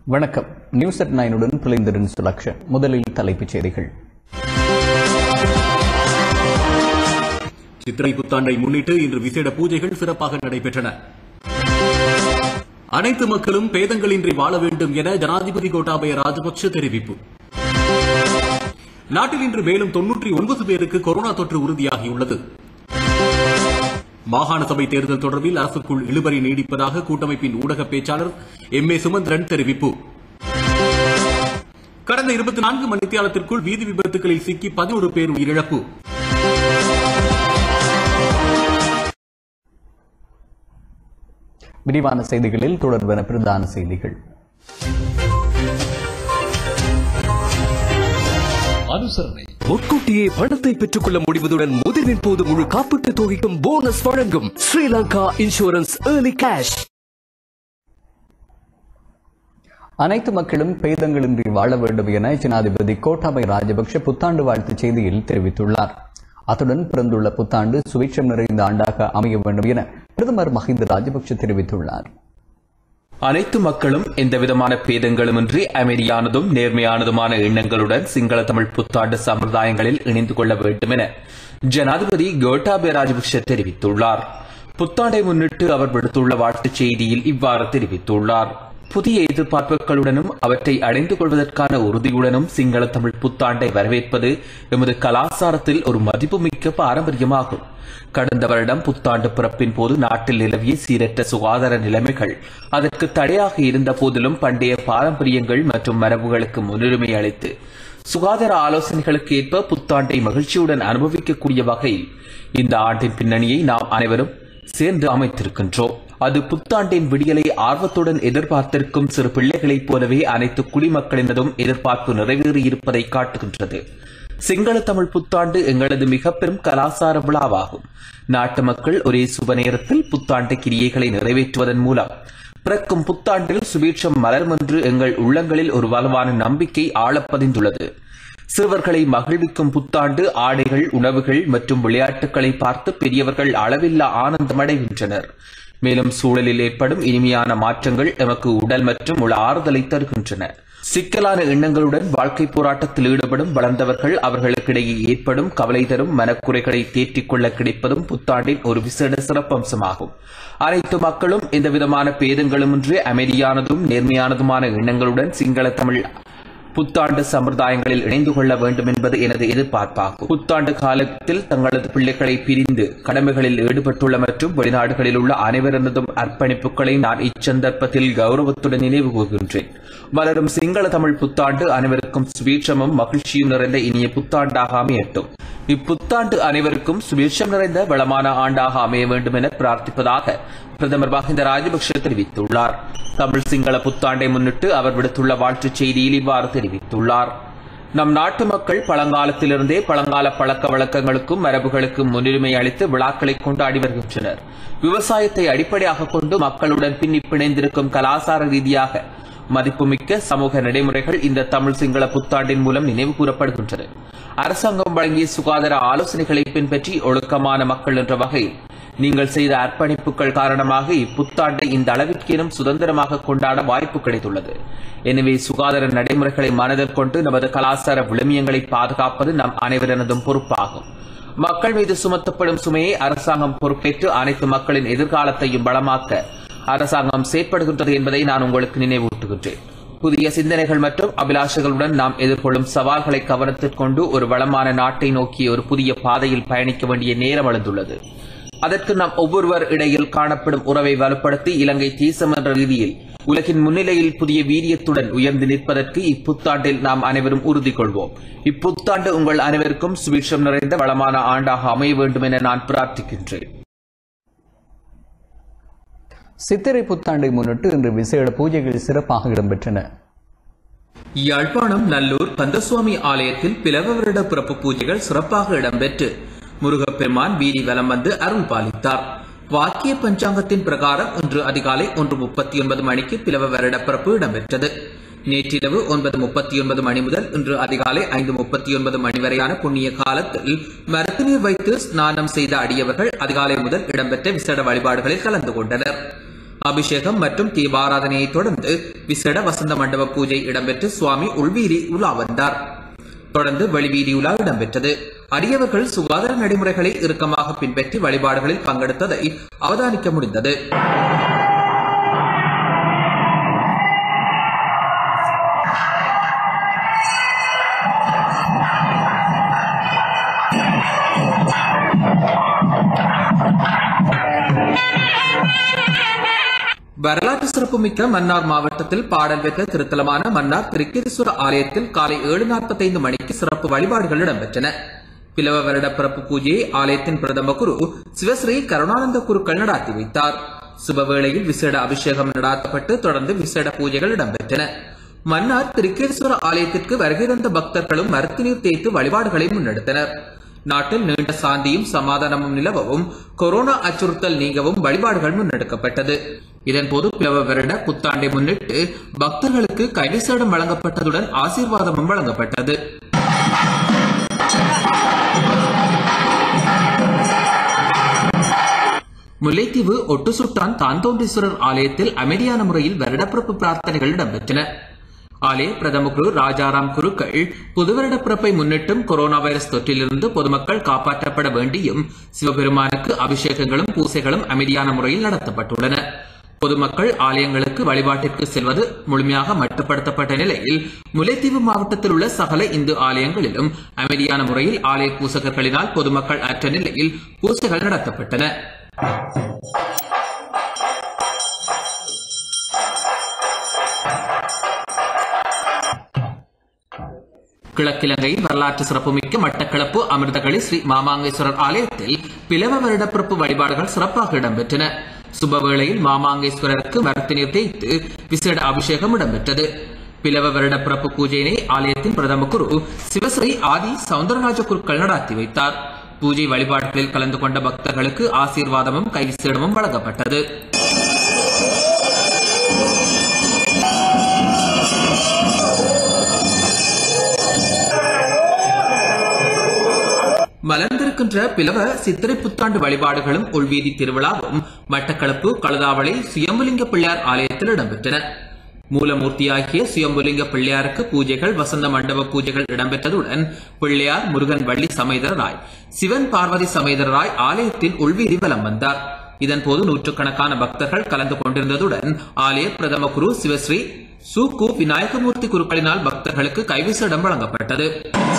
வணக்கம் news at நைனுடன் பிழைந்திரன் சுலக்ஷன் முதலில் தலைப்புச் செய்திகள் சித்திரை புத்தாண்டை முன்னிட்டு இன்று விசேட பூஜைகள் சிறப்பாக நடைபெற்றன அனைத்து மக்களும் பேதங்களின்றி வாழ வேண்டும் என ஜனாதிபதி கோட்டாபய ராஜபக்ஷ தெரிவிப்பு நாட்டில் இன்று மேலும் தொன்னூற்றி ஒன்பது பேருக்கு கொரோனா தொற்று உறுதியாகியுள்ளது மாகாண சபை தேர்தல் தொடர்பில் அரசுக்குள் இழுபறி நீடிப்பதாக கூட்டமைப்பின் ஊடக பேச்சாளர் எம் ஏ சுமந்திரன் தெரிவிப்பு கடந்த இருபத்தி நான்கு மணித்தியாலத்திற்குள் வீதி விபத்துகளில் சிக்கி பதினோரு பேர் உயிரிழப்பு விரிவான செய்திகளில் தொடர்பென பிரதான செய்திகள் அனுசரணை முன்கூட்டியே பணத்தை பெற்றுக்கொள்ள முடிவதுடன் முதிர்வின் போது முழு காப்பீட்டு தொகைக்கும் போனஸ் வழங்கும் ஸ்ரீலங்கா இன்சூரன்ஸ் ஏர்லி கேஷ் அனைத்து மக்களும் பேதங்களின்றி வாழ வேண்டும் என ஜனாதிபதி கோட்டாபய ராஜபக்ஷ புத்தாண்டு வாழ்த்துச் செய்தியில் தெரிவித்துள்ளார் அத்துடன் பிறந்துள்ள புத்தாண்டு சுபிட்சம் நிறைந்த ஆண்டாக அமைய வேண்டும் என பிரதமர் மஹிந்த ராஜபக்ஷ தெரிவித்துள்ளார் அனைத்து மக்களும் எந்தவிதமான பேதங்களுமின்றி அமைதியானதும் நேர்மையானதுமான எண்ணங்களுடன் சிங்கள தமிழ் புத்தாண்டு சம்பிரதாயங்களில் இணைந்து கொள்ள வேண்டும் என ஜனாதிபதி கோட்டாபய ராஜபக்ஷ தெரிவித்துள்ளார் புத்தாண்டை முன்னிட்டு அவர் விடுத்துள்ள வாழ்த்துச் செய்தியில் இவ்வாறு தெரிவித்துள்ளார் புதிய எதிர்பார்ப்புகளுடனும் அவற்றை அடைந்து கொள்வதற்கான உறுதியுடனும் சிங்கள தமிழ் புத்தாண்டை வரவேற்பது எமது கலாச்சாரத்தில் ஒரு மதிப்புமிக்க பாரம்பரியமாகும் கடந்த வருடம் புத்தாண்டு பிறப்பின் போது நாட்டில் நிலவிய சீரற்ற சுகாதார நிலைமைகள் அதற்கு தடையாக இருந்த போதிலும் பண்டைய பாரம்பரியங்கள் மற்றும் மரபுகளுக்கு முன்னுரிமை அளித்து சுகாதார ஆலோசனைகளுக்கு ஏற்ப புத்தாண்டை மகிழ்ச்சியுடன் அனுபவிக்கக்கூடிய வகையில் இந்த ஆண்டின் பின்னணியை நாம் அனைவரும் சேர்ந்து அமைத்திருக்கின்றோம் அது புத்தாண்டின் விடியலை ஆர்வத்துடன் எதிர்பார்த்திருக்கும் சிறு பிள்ளைகளைப் போலவே அனைத்து குடிமக்களினதும் எதிர்பார்ப்பு நிறைவேறியிருப்பதை காட்டுகின்றது சிங்கள தமிழ் புத்தாண்டு எங்களது மிக பெரும் கலாசார விழாவாகும் நாட்டு மக்கள் ஒரே சுப நேரத்தில் புத்தாண்டு கிரியைகளை நிறைவேற்றுவதன் மூலம் பிறக்கும் புத்தாண்டில் சுபீட்சம் மலரும் என்று எங்கள் உள்ளங்களில் ஒரு வலுவான நம்பிக்கை ஆழப்பதிந்துள்ளது சிறுவர்களை மகிழ்விக்கும் புத்தாண்டு ஆடைகள் உணவுகள் மற்றும் விளையாட்டுகளை பார்த்து பெரியவர்கள் அளவில்லா ஆனந்தம் அடைகின்றனர் மேலும் சூழலில் ஏற்படும் இனிமையான மாற்றங்கள் எமக்கு உடல் மற்றும் உள ஆறுதலை தருகின்றன சிக்கலான எண்ணங்களுடன் வாழ்க்கை போராட்டத்தில் ஈடுபடும் வளர்ந்தவர்கள் அவர்களுக்கிடையே ஏற்படும் கவலை தரும் மனக்குறைகளை தேற்றிக் கொள்ள கிடைப்பதும் புத்தாண்டின் ஒரு விசேட சிறப்பம்சமாகும் அனைத்து மக்களும் எந்தவிதமான பேதங்களுமின்றி அமைதியானதும் நேர்மையானதுமான எண்ணங்களுடன் சிங்கள தமிழ் புத்தாண்டு சம்பிரதாயங்களில் இணைந்து கொள்ள வேண்டும் என்பது எனது எதிர்பார்ப்பாகும் புத்தாண்டு காலத்தில் தங்களது பிள்ளைகளை பிரிந்து கடமைகளில் ஈடுபட்டுள்ள மற்றும் வெளிநாடுகளில் உள்ள அனைவரதும் அர்ப்பணிப்புகளை நான் இச்சந்தர்ப்பத்தில் கௌரவத்துடன் நினைவு கூறுகின்றேன் வளரும் சிங்கள தமிழ் புத்தாண்டு அனைவருக்கும் சுபீட்சமும் மகிழ்ச்சியும் நிறைந்த இனிய புத்தாண்டாக அமையட்டும் இப்புத்தாண்டு அனைவருக்கும் சுபீட்சம் நிறைந்த வளமான ஆண்டாக அமைய வேண்டும் என பிரார்த்திப்பதாக பிரதமர் மஹிந்த ராஜபக்ஷ தெரிவித்துள்ளார் தமிழ் சிங்கள புத்தாண்டை முன்னிட்டு அவர் விடுத்துள்ள வாழ்த்துச் செய்தியில் இவ்வாறு தெரிவித்துள்ளார் நம் நாட்டு மக்கள் பழங்காலத்திலிருந்தே பழங்கால பழக்க வழக்கங்களுக்கும் மரபுகளுக்கும் முன்னுரிமை அளித்து விழாக்களை கொண்டாடி வருகின்றனர் விவசாயத்தை அடிப்படையாக கொண்டு மக்களுடன் பின்னி பிணைந்திருக்கும் கலாசார ரீதியாக மதிப்புமிக்க சமூக நடைமுறைகள் இந்த தமிழ் சிங்கள புத்தாண்டின் மூலம் நினைவு கூறப்படுகின்றது அரசாங்கம் வழங்கிய சுகாதார ஆலோசனைகளை பின்பற்றி ஒழுக்கமான மக்கள் என்ற வகையில் நீங்கள் செய்த அர்ப்பணிப்புகள் காரணமாக இப்புத்தாண்டை இந்த அளவிற்கேனும் சுதந்திரமாக கொண்டாட வாய்ப்பு கிடைத்துள்ளது எனவே சுகாதார நடைமுறைகளை மனதில் கொண்டு நமது கலாச்சார விழுமியங்களை பாதுகாப்பது நம் அனைவரனதும் பொறுப்பாகும் மக்கள் மீது சுமத்தப்படும் சுமையை அரசாங்கம் பொறுப்பேற்று அனைத்து மக்களின் எதிர்காலத்தையும் வளமாக்க அரசாங்கம் செயற்படுகின்றது என்பதை நான் உங்களுக்கு நினைவூட்டுகின்றேன் புதிய சிந்தனைகள் மற்றும் அபிலாஷைகளுடன் நாம் எதிர்கொள்ளும் சவால்களை கவனத்தில் கொண்டு ஒரு வளமான நாட்டை நோக்கிய ஒரு புதிய பாதையில் பயணிக்க வேண்டிய நேரம் எழுந்துள்ளது அதற்கு நாம் ஒவ்வொருவர் இடையில் காணப்படும் உறவை வலுப்படுத்தி இலங்கை தேசம் என்ற ரீதியில் உலகின் முன்னிலையில் புதிய வீரியத்துடன் உயர்ந்து நிற்பதற்கு இப்புத்தாண்டில் நாம் அனைவரும் உறுதி கொள்வோம் இப்புத்தாண்டு உங்கள் அனைவருக்கும் சுபிட்சம் நிறைந்த வளமான ஆண்டாக அமைய வேண்டும் என நான் பிரார்த்திக்கின்றேன் சித்திரை புத்தாண்டை முன்னிட்டு இன்று விசேட பூஜைகள் சிறப்பாக இடம்பெற்றன யாழ்ப்பாணம் நல்லூர் கந்தசுவாமி ஆலயத்தில் பிளவ வருட பிறப்பு பூஜைகள் சிறப்பாக இடம்பெற்று முருகப்பெருமான் வீதி வலம் வந்து அருள் பாலித்தார் வாக்கிய பஞ்சாங்கத்தின் பிரகாரம் இன்று அதிகாலை ஒன்று முப்பத்தி ஒன்பது மணிக்கு பிளவ வருட பிறப்பு இடம்பெற்றது நேற்றிரவு ஒன்பது முப்பத்தி ஒன்பது மணி முதல் இன்று அதிகாலை ஐந்து முப்பத்தி ஒன்பது மணி வரையான புண்ணிய காலத்தில் மரத்து நீர் வைத்து ஸ்நானம் செய்த அடியவர்கள் அதிகாலை முதல் இடம்பெற்ற விசேட வழிபாடுகளில் கலந்து கொண்டனர் அபிஷேகம் மற்றும் தீபாராதனையை தொடர்ந்து விசேட வசந்த மண்டப பூஜை இடம்பெற்று சுவாமி உள்வீதி உலா வந்தார் தொடர்ந்து வெளிவீதி உலா இடம்பெற்றது அரியவர்கள் சுகாதார நடைமுறைகளை இறுக்கமாக பின்பற்றி வழிபாடுகளில் பங்கெடுத்ததை அவதானிக்க முடிந்தது வரலாற்று சிறப்புமிக்க மன்னார் மாவட்டத்தில் பாடல் பெற்ற திருத்தலமான மன்னார் திருக்கேதீஸ்வர ஆலயத்தில் காலை ஏழு நாற்பத்தைந்து மணிக்கு சிறப்பு வழிபாடுகள் இடம்பெற்றன பிளவ வருட பிறப்பு பூஜையை ஆலயத்தின் பிரதம குரு சிவஸ்ரீ கருணானந்த குருக்கள் நடாத்தி வைத்தார் சுபவேளையில் விசேட அபிஷேகம் நடாத்தப்பட்டு தொடர்ந்து விசேட பூஜைகள் இடம்பெற்றன மன்னார் திருக்கேதீஸ்வர ஆலயத்திற்கு வருகை தந்த பக்தர்களும் மருத்துவநீர் தேய்த்து வழிபாடுகளை முன்னெடுத்தனர் நாட்டில் நீண்ட சாந்தியும் சமாதானமும் நிலவவும் கொரோனா அச்சுறுத்தல் நீங்கவும் வழிபாடுகள் முன்னெடுக்கப்பட்டது இதன்போது பிளவ வருட புத்தாண்டை முன்னிட்டு பக்தர்களுக்கு கைவிசேடம் வழங்கப்பட்டதுடன் ஆசீர்வாதமும் வழங்கப்பட்டது முல்லைத்தீவு ஒட்டுசுட்டான் தாந்தோண்டீஸ்வரர் ஆலயத்தில் அமைதியான முறையில் வருடப்பிறப்பு பிரார்த்தனைகள் இடம்பெற்றன ஆலய பிரதம குரு ராஜாராம் குருக்கள் புது வருடப்பிறப்பை முன்னிட்டும் கொரோனா வைரஸ் தொற்றிலிருந்து பொதுமக்கள் காப்பாற்றப்பட வேண்டியும் சிவபெருமானுக்கு அபிஷேகங்களும் பூசைகளும் அமைதியான முறையில் நடத்தப்பட்டுள்ளன பொதுமக்கள் ஆலயங்களுக்கு வழிபாட்டிற்கு செல்வது முழுமையாக மட்டுப்படுத்தப்பட்ட நிலையில் முல்லைத்தீவு மாவட்டத்தில் உள்ள சகல இந்து ஆலயங்களிலும் அமைதியான முறையில் ஆலய பூசகர்களினால் பொதுமக்கள் அற்ற நிலையில் பூசைகள் நடத்தப்பட்டன கிழக்கிலங்கையின் வரலாற்று சிறப்புமிக்க மட்டக்களப்பு அமிர்தகளி ஸ்ரீ மாமாங்கேஸ்வரர் ஆலயத்தில் பிளவ வருடப்பிறப்பு வழிபாடுகள் சிறப்பாக இடம்பெற்றன சுபவேளையில் மாமாங்கேஸ்வரருக்கு மரத்தினீர் தேய்த்து விசேட அபிஷேகம் இடம்பெற்றது பிளவ வருட பிறப்பு பூஜையினை ஆலயத்தின் பிரதம குரு சிவஸ்ரீ ஆதி சவுந்தரராஜ குருக்கள் நடாத்தி வைத்தார் பூஜை வழிபாடுகளில் கலந்து கொண்ட பக்தர்களுக்கு ஆசீர்வாதமும் கைவிசேடமும் வழங்கப்பட்டது மலர்ந்திருக்கின்ற பிளவ சித்திரை புத்தாண்டு வழிபாடுகளும் உள்வீதி திருவிழாவும் மட்டக்களப்பு கழுதாவளி சுயம்புலிங்க பிள்ளையார் ஆலயத்தில் இடம்பெற்றன மூலமூர்த்தியாகிய சுயம்புலிங்க பிள்ளையாருக்கு பூஜைகள் வசந்த மண்டப பூஜைகள் இடம்பெற்றதுடன் பிள்ளையார் முருகன் வள்ளி சமேதரராய் சிவன் பார்வதி சமேதரராய் ஆலயத்தின் உள்வீதி வலம் வந்தார் இதன்போது நூற்றுக்கணக்கான பக்தர்கள் கலந்து கொண்டிருந்ததுடன் ஆலய பிரதம குரு சிவஸ்ரீ சூக்கு விநாயகமூர்த்தி குருக்களினால் பக்தர்களுக்கு கைவிசடம் வழங்கப்பட்டது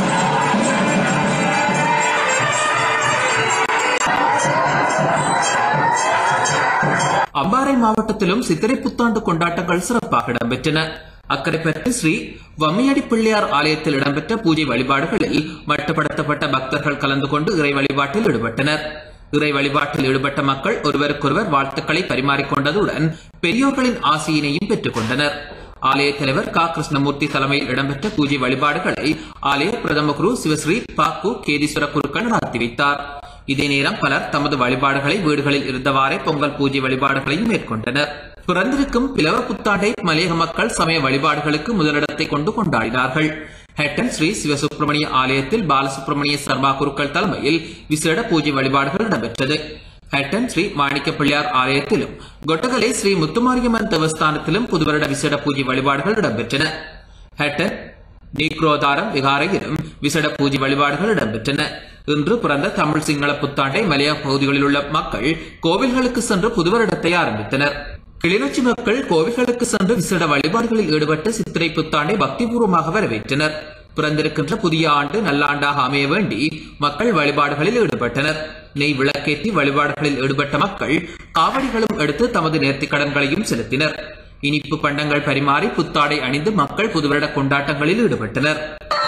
அம்பாறை மாவட்டத்திலும் சித்திரை புத்தாண்டு கொண்டாட்டங்கள் சிறப்பாக இடம்பெற்றன அக்கரைப்பற்று ஸ்ரீ வம்மியடி பிள்ளையார் ஆலயத்தில் இடம்பெற்ற பூஜை வழிபாடுகளில் மட்டுப்படுத்தப்பட்ட பக்தர்கள் கலந்து கொண்டு இறை வழிபாட்டில் ஈடுபட்டனர் இறை வழிபாட்டில் ஈடுபட்ட மக்கள் ஒருவருக்கொருவர் வாழ்த்துக்களை பரிமாறிக்கொண்டதுடன் பெரியோர்களின் ஆசையினையும் பெற்றுக் கொண்டனர் ஆலய தலைவர் கா கிருஷ்ணமூர்த்தி தலைமையில் இடம்பெற்ற பூஜை வழிபாடுகளை ஆலய பிரதம குரு சிவஸ்ரீ பாக்கு கேதீஸ்வர குருக்கள் நடத்தி வைத்தார் இதே நேரம் பலர் தமது வழிபாடுகளை வீடுகளில் இருந்தவாறே பொங்கல் பூஜை வழிபாடுகளையும் மேற்கொண்டனர் பிறந்திருக்கும் பிளவ புத்தாண்டை மலையக மக்கள் சமய வழிபாடுகளுக்கு முதலிடத்தை கொண்டு கொண்டாடினார்கள் ஹெட்டன் ஸ்ரீ சிவசுப்பிரமணிய ஆலயத்தில் பாலசுப்பிரமணிய சர்மா குருக்கள் தலைமையில் விசேட பூஜை வழிபாடுகள் இடம்பெற்றது ஹட்டன் ஸ்ரீ மாணிக்க பிள்ளையார் ஆலயத்திலும் கொட்டகலை ஸ்ரீ முத்துமாரியம்மன் தேவஸ்தானத்திலும் புதுவருட விசேட பூஜை வழிபாடுகள் இடம்பெற்றன ஹட்டன் நீக்ரோதாரம் விகாரையிலும் விசேட பூஜை வழிபாடுகள் இடம்பெற்றன இன்று பிறந்த தமிழ் சிங்கள புத்தாண்டை மலைய பகுதிகளில் உள்ள மக்கள் கோவில்களுக்கு சென்று புதுவருடத்தை ஆரம்பித்தனர் கிளிநொச்சி மக்கள் கோவில்களுக்கு சென்று விசேட வழிபாடுகளில் ஈடுபட்டு சித்திரை புத்தாண்டை பக்திபூர்வமாக வரவேற்றனர் பிறந்திருக்கின்ற புதிய ஆண்டு நல்லாண்டாக அமைய வேண்டி மக்கள் வழிபாடுகளில் ஈடுபட்டனர் நெய் விளக்கேற்றி வழிபாடுகளில் ஈடுபட்ட மக்கள் காவடிகளும் எடுத்து தமது நேர்த்திக் கடன்களையும் செலுத்தினர் இனிப்பு பண்டங்கள் பரிமாறி புத்தாடை அணிந்து மக்கள் புதுவருட கொண்டாட்டங்களில் ஈடுபட்டனர்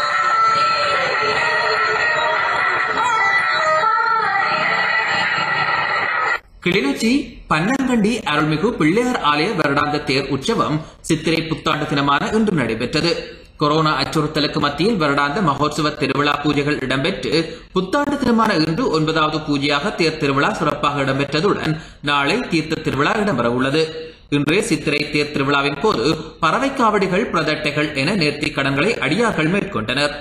கிளிநொச்சி பன்னங்கண்டி அருள்மிகு பிள்ளையார் ஆலய வருடாந்த தேர் உற்சவம் சித்திரை புத்தாண்டு தினமான இன்று நடைபெற்றது கொரோனா அச்சுறுத்தலுக்கு மத்தியில் வருடாந்த மகோத்சவ திருவிழா பூஜைகள் இடம்பெற்று புத்தாண்டு தினமான இன்று ஒன்பதாவது பூஜையாக தேர் திருவிழா சிறப்பாக இடம்பெற்றதுடன் நாளை தீர்த்த திருவிழா இடம்பெற உள்ளது இன்றைய சித்திரை தேர் திருவிழாவின் போது பறவை காவடிகள் பிரதட்டைகள் என நேர்த்திக் கடன்களை அடியார்கள் மேற்கொண்டனர்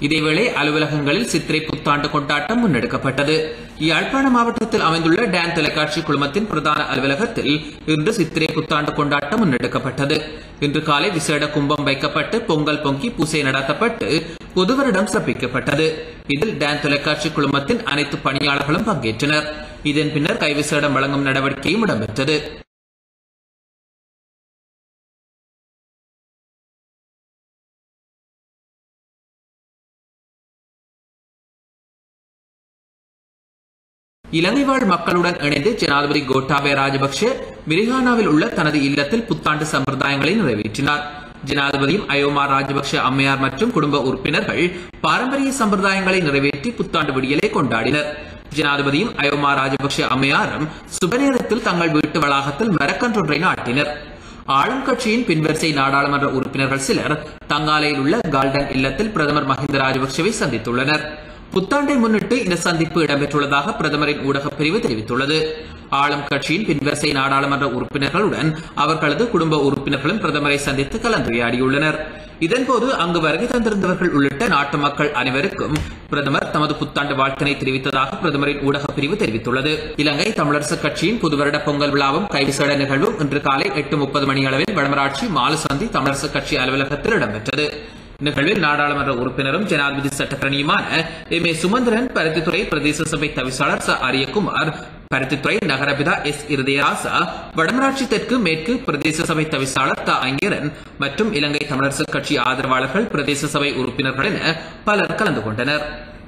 இதேவேளை அலுவலகங்களில் சித்திரை புத்தாண்டு கொண்டாட்டம் முன்னெடுக்கப்பட்டது யாழ்ப்பாண மாவட்டத்தில் அமைந்துள்ள டான் தொலைக்காட்சி குழுமத்தின் பிரதான அலுவலகத்தில் இன்று சித்திரை புத்தாண்டு கொண்டாட்டம் முன்னெடுக்கப்பட்டது இன்று காலை விசேட கும்பம் வைக்கப்பட்டு பொங்கல் பொங்கி பூசை நடத்தப்பட்டு புது வருடம் சிறப்பிக்கப்பட்டது இதில் டான் தொலைக்காட்சி குழுமத்தின் அனைத்து பணியாளர்களும் பங்கேற்றனர் இதன் பின்னர் கைவிசேடம் வழங்கும் நடவடிக்கையும் இடம்பெற்றது இலங்கை வாழ் மக்களுடன் இணைந்து ஜனாதிபதி கோட்டாபய ராஜபக்ஷ மிரிகானாவில் உள்ள தனது இல்லத்தில் புத்தாண்டு சம்பிரதாயங்களை நிறைவேற்றினார் ஜனாதிபதியும் அயோமா ராஜபக்ஷ அம்மையார் மற்றும் குடும்ப உறுப்பினர்கள் பாரம்பரிய சம்பிரதாயங்களை நிறைவேற்றி புத்தாண்டு விடியலை கொண்டாடினர் ஜனாதிபதியும் அயோமா ராஜபக்ஷ அம்மையாரும் சுபநேரத்தில் தங்கள் வீட்டு வளாகத்தில் மரக்கன்றொன்றை நாட்டினர் ஆளும் கட்சியின் பின்வரிசை நாடாளுமன்ற உறுப்பினர்கள் சிலர் தங்காலையில் உள்ள கால்டன் இல்லத்தில் பிரதமர் மஹிந்த ராஜபக்ஷவை சந்தித்துள்ளனர் புத்தாண்டை முன்னிட்டு இந்த சந்திப்பு இடம்பெற்றுள்ளதாக பிரதமரின் ஊடகப் பிரிவு தெரிவித்துள்ளது ஆளும் கட்சியின் பின்வரிசை நாடாளுமன்ற உறுப்பினர்களுடன் அவர்களது குடும்ப உறுப்பினர்களும் பிரதமரை சந்தித்து கலந்துரையாடியுள்ளனர் இதன்போது அங்கு வருகை தந்திருந்தவர்கள் உள்ளிட்ட நாட்டு மக்கள் அனைவருக்கும் பிரதமர் தமது புத்தாண்டு வாழ்த்தினை தெரிவித்ததாக பிரதமரின் ஊடகப் பிரிவு தெரிவித்துள்ளது இலங்கை தமிழரசுக் கட்சியின் புதுவருட பொங்கல் விழாவும் கைவிசேட நிகழ்வும் இன்று காலை எட்டு முப்பது மணி அளவில் வடமராட்சி மாலுசந்தி தமிழரசுக் கட்சி அலுவலகத்தில் இடம்பெற்றது நிகழ்வில் நாடாளுமன்ற உறுப்பினரும் ஜனாதிபதி சட்டத்தரணியுமான எம் ஏ சுமந்திரன் பருத்தித்துறை பிரதேச சபை தவிசாளர் ச அரியகுமார் பருத்தித்துறை நகரபிதா எஸ் இருதயராசா வடமராட்சி தெற்கு மேற்கு பிரதேச சபை தவிசாளர் த ஐங்கரன் மற்றும் இலங்கை தமிழரசுக் கட்சி ஆதரவாளர்கள் பிரதேச சபை உறுப்பினர்கள் என பலர் கலந்து கொண்டனர்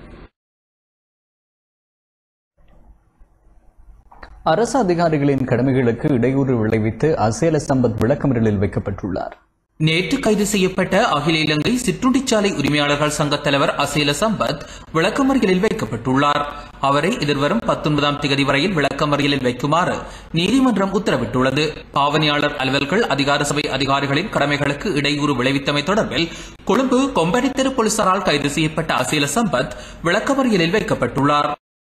அரசு அதிகாரிகளின் கடமைகளுக்கு இடையூறு விளைவித்து அசேல சம்பத் விளக்கமறியலில் வைக்கப்பட்டுள்ளார் நேற்று கைது செய்யப்பட்ட அகில இலங்கை சிற்றுண்டிச்சாலை உரிமையாளர்கள் சங்க தலைவர் அசேல சம்பத் விளக்கமறியலில் வைக்கப்பட்டுள்ளார் அவரை எதிர்வரும் பத்தொன்பதாம் தேதி வரையில் விளக்கமறியலில் வைக்குமாறு நீதிமன்றம் உத்தரவிட்டுள்ளது பாவனையாளர் அலுவல்கள் அதிகார சபை அதிகாரிகளின் கடமைகளுக்கு இடையூறு விளைவித்தமை தொடர்பில் கொழும்பு கொம்பனி தெரு போலீசாரால் கைது செய்யப்பட்ட அசேல சம்பத் விளக்கமறியலில் வைக்கப்பட்டுள்ளார்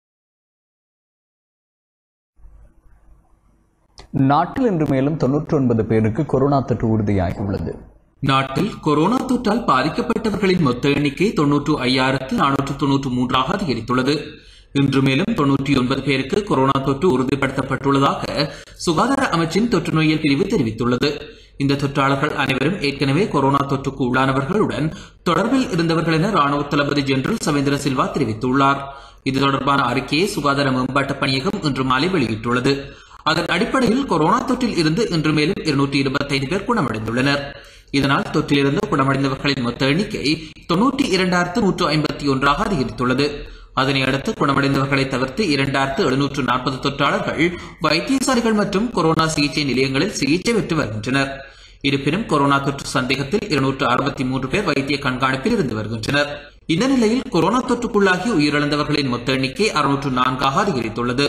நாட்டில் இன்று மேலும் தொன்னூற்றி ஒன்பது பேருக்கு கொரோனா தொற்று உறுதியாகியுள்ளது நாட்டில் கொரோனா தொற்றால் பாதிக்கப்பட்டவர்களின் மொத்த எண்ணிக்கை தொன்னூற்று ஐயாயிரத்து நானூற்று தொன்னூற்று மூன்றாக அதிகரித்துள்ளது இன்று மேலும் தொன்னூற்றி ஒன்பது பேருக்கு கொரோனா தொற்று உறுதிப்படுத்தப்பட்டுள்ளதாக சுகாதார அமைச்சின் தொற்று நோயியல் பிரிவு தெரிவித்துள்ளது இந்த தொற்றாளர்கள் அனைவரும் ஏற்கனவே கொரோனா தொற்றுக்கு உள்ளானவர்களுடன் தொடர்பில் இருந்தவர்கள் என ராணுவ தளபதி ஜெனரல் சவேந்திர சில்வா தெரிவித்துள்ளார் இது தொடர்பான அறிக்கையை சுகாதார மேம்பாட்டு பணியகம் இன்று மாலை வெளியிட்டுள்ளது அதன் அடிப்படையில் கொரோனா தொற்றில் இருந்து இன்று மேலும் இருநூற்றி இருபத்தைந்து பேர் குணமடைந்துள்ளனர் இதனால் தொற்றிலிருந்து குணமடைந்தவர்களின் மொத்த எண்ணிக்கை தொன்னூற்றி இரண்டாயிரத்து நூற்று ஐம்பத்தி ஒன்றாக அதிகரித்துள்ளது அதனை அடுத்து குணமடைந்தவர்களை தவிர்த்து இரண்டாயிரத்து எழுநூற்று நாற்பது தொற்றாளர்கள் வைத்தியசாலைகள் மற்றும் கொரோனா சிகிச்சை நிலையங்களில் சிகிச்சை பெற்று வருகின்றனர் இருப்பினும் கொரோனா தொற்று சந்தேகத்தில் இருநூற்று அறுபத்தி மூன்று பேர் வைத்திய கண்காணிப்பில் இருந்து வருகின்றனர் இந்த நிலையில் கொரோனா தொற்றுக்குள்ளாகி உயிரிழந்தவர்களின் மொத்த எண்ணிக்கை அறுநூற்று நான்காக அதிகரித்துள்ளது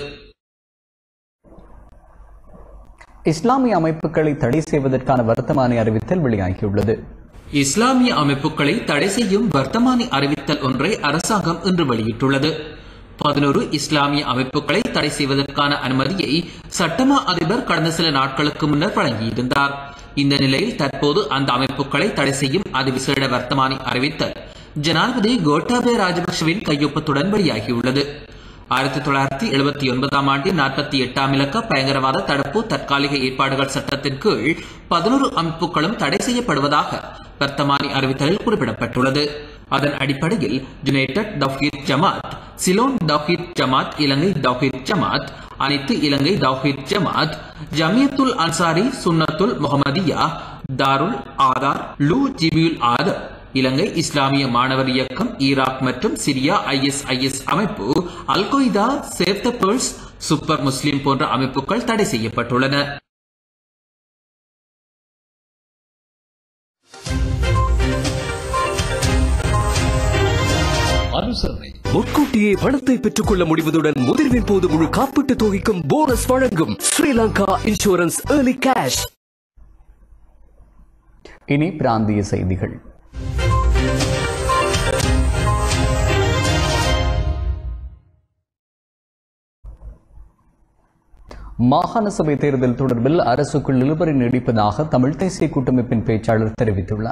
இஸ்லாமிய அமைப்புகளை தடை செய்வதற்கான வர்த்தமானி அறிவித்தல் வெளியாகியுள்ளது இஸ்லாமிய அமைப்புகளை தடை செய்யும் வர்த்தமானி அறிவித்தல் ஒன்றை அரசாங்கம் இன்று வெளியிட்டுள்ளது பதினோரு இஸ்லாமிய அமைப்புகளை தடை செய்வதற்கான அனுமதியை சட்டமா அதிபர் கடந்த சில நாட்களுக்கு முன்னர் வழங்கியிருந்தார் இந்த நிலையில் தற்போது அந்த அமைப்புகளை தடை செய்யும் அதிவிசேட வர்த்தமானி அறிவித்தல் ஜனாதிபதி கோட்டாபய ராஜபக்சவின் கையொப்பத்துடன் வெளியாகியுள்ளது ஆயிரத்தி தொள்ளாயிரத்தி எழுபத்தி ஒன்பதாம் ஆண்டின் நாற்பத்தி எட்டாம் இலக்க பயங்கரவாத தடுப்பு தற்காலிக ஏற்பாடுகள் சட்டத்தின் கீழ் பதினோரு அமைப்புகளும் தடை செய்யப்படுவதாக வர்த்தமானி அறிவித்தலில் குறிப்பிடப்பட்டுள்ளது அதன் அடிப்படையில் யுனைடெட் தௌஹீத் ஜமாத் சிலோன் தௌஹீத் ஜமாத் இலங்கை தௌஹீத் ஜமாத் அனைத்து இலங்கை தௌஹீத் ஜமாத் ஜமியத்துல் அன்சாரி சுன்னத்துல் முகமதியா தாருல் ஆதார் லூ ஜிபியுல் ஆதர் இலங்கை இஸ்லாமிய மாணவர் இயக்கம் ஈராக் மற்றும் சிரியா ஐஎஸ்ஐஎஸ் அமைப்பு Al Qaeda Save the Pearls Super Muslim போன்ற அமைப்புகள் தடை செய்யப்பட்டுள்ளன அனுசரணை முன்கூட்டியே பணத்தை பெற்றுக்கொள்ள முடிவதுடன் முதிர்வின் போது முழு காப்பீட்டு தொகைக்கும் போனஸ் வழங்கும் ஸ்ரீலங்கா இன்சூரன்ஸ் ஏர்லி கேஷ் இனி பிராந்திய செய்திகள் மாகாண சபை தேர்தல் தொடர்பில் அரசுக்குள் இழுபறி நீடிப்பதாக தமிழ் தேசிய கூட்டமைப்பின் பேச்சாளர் தெரிவித்துள்ளார்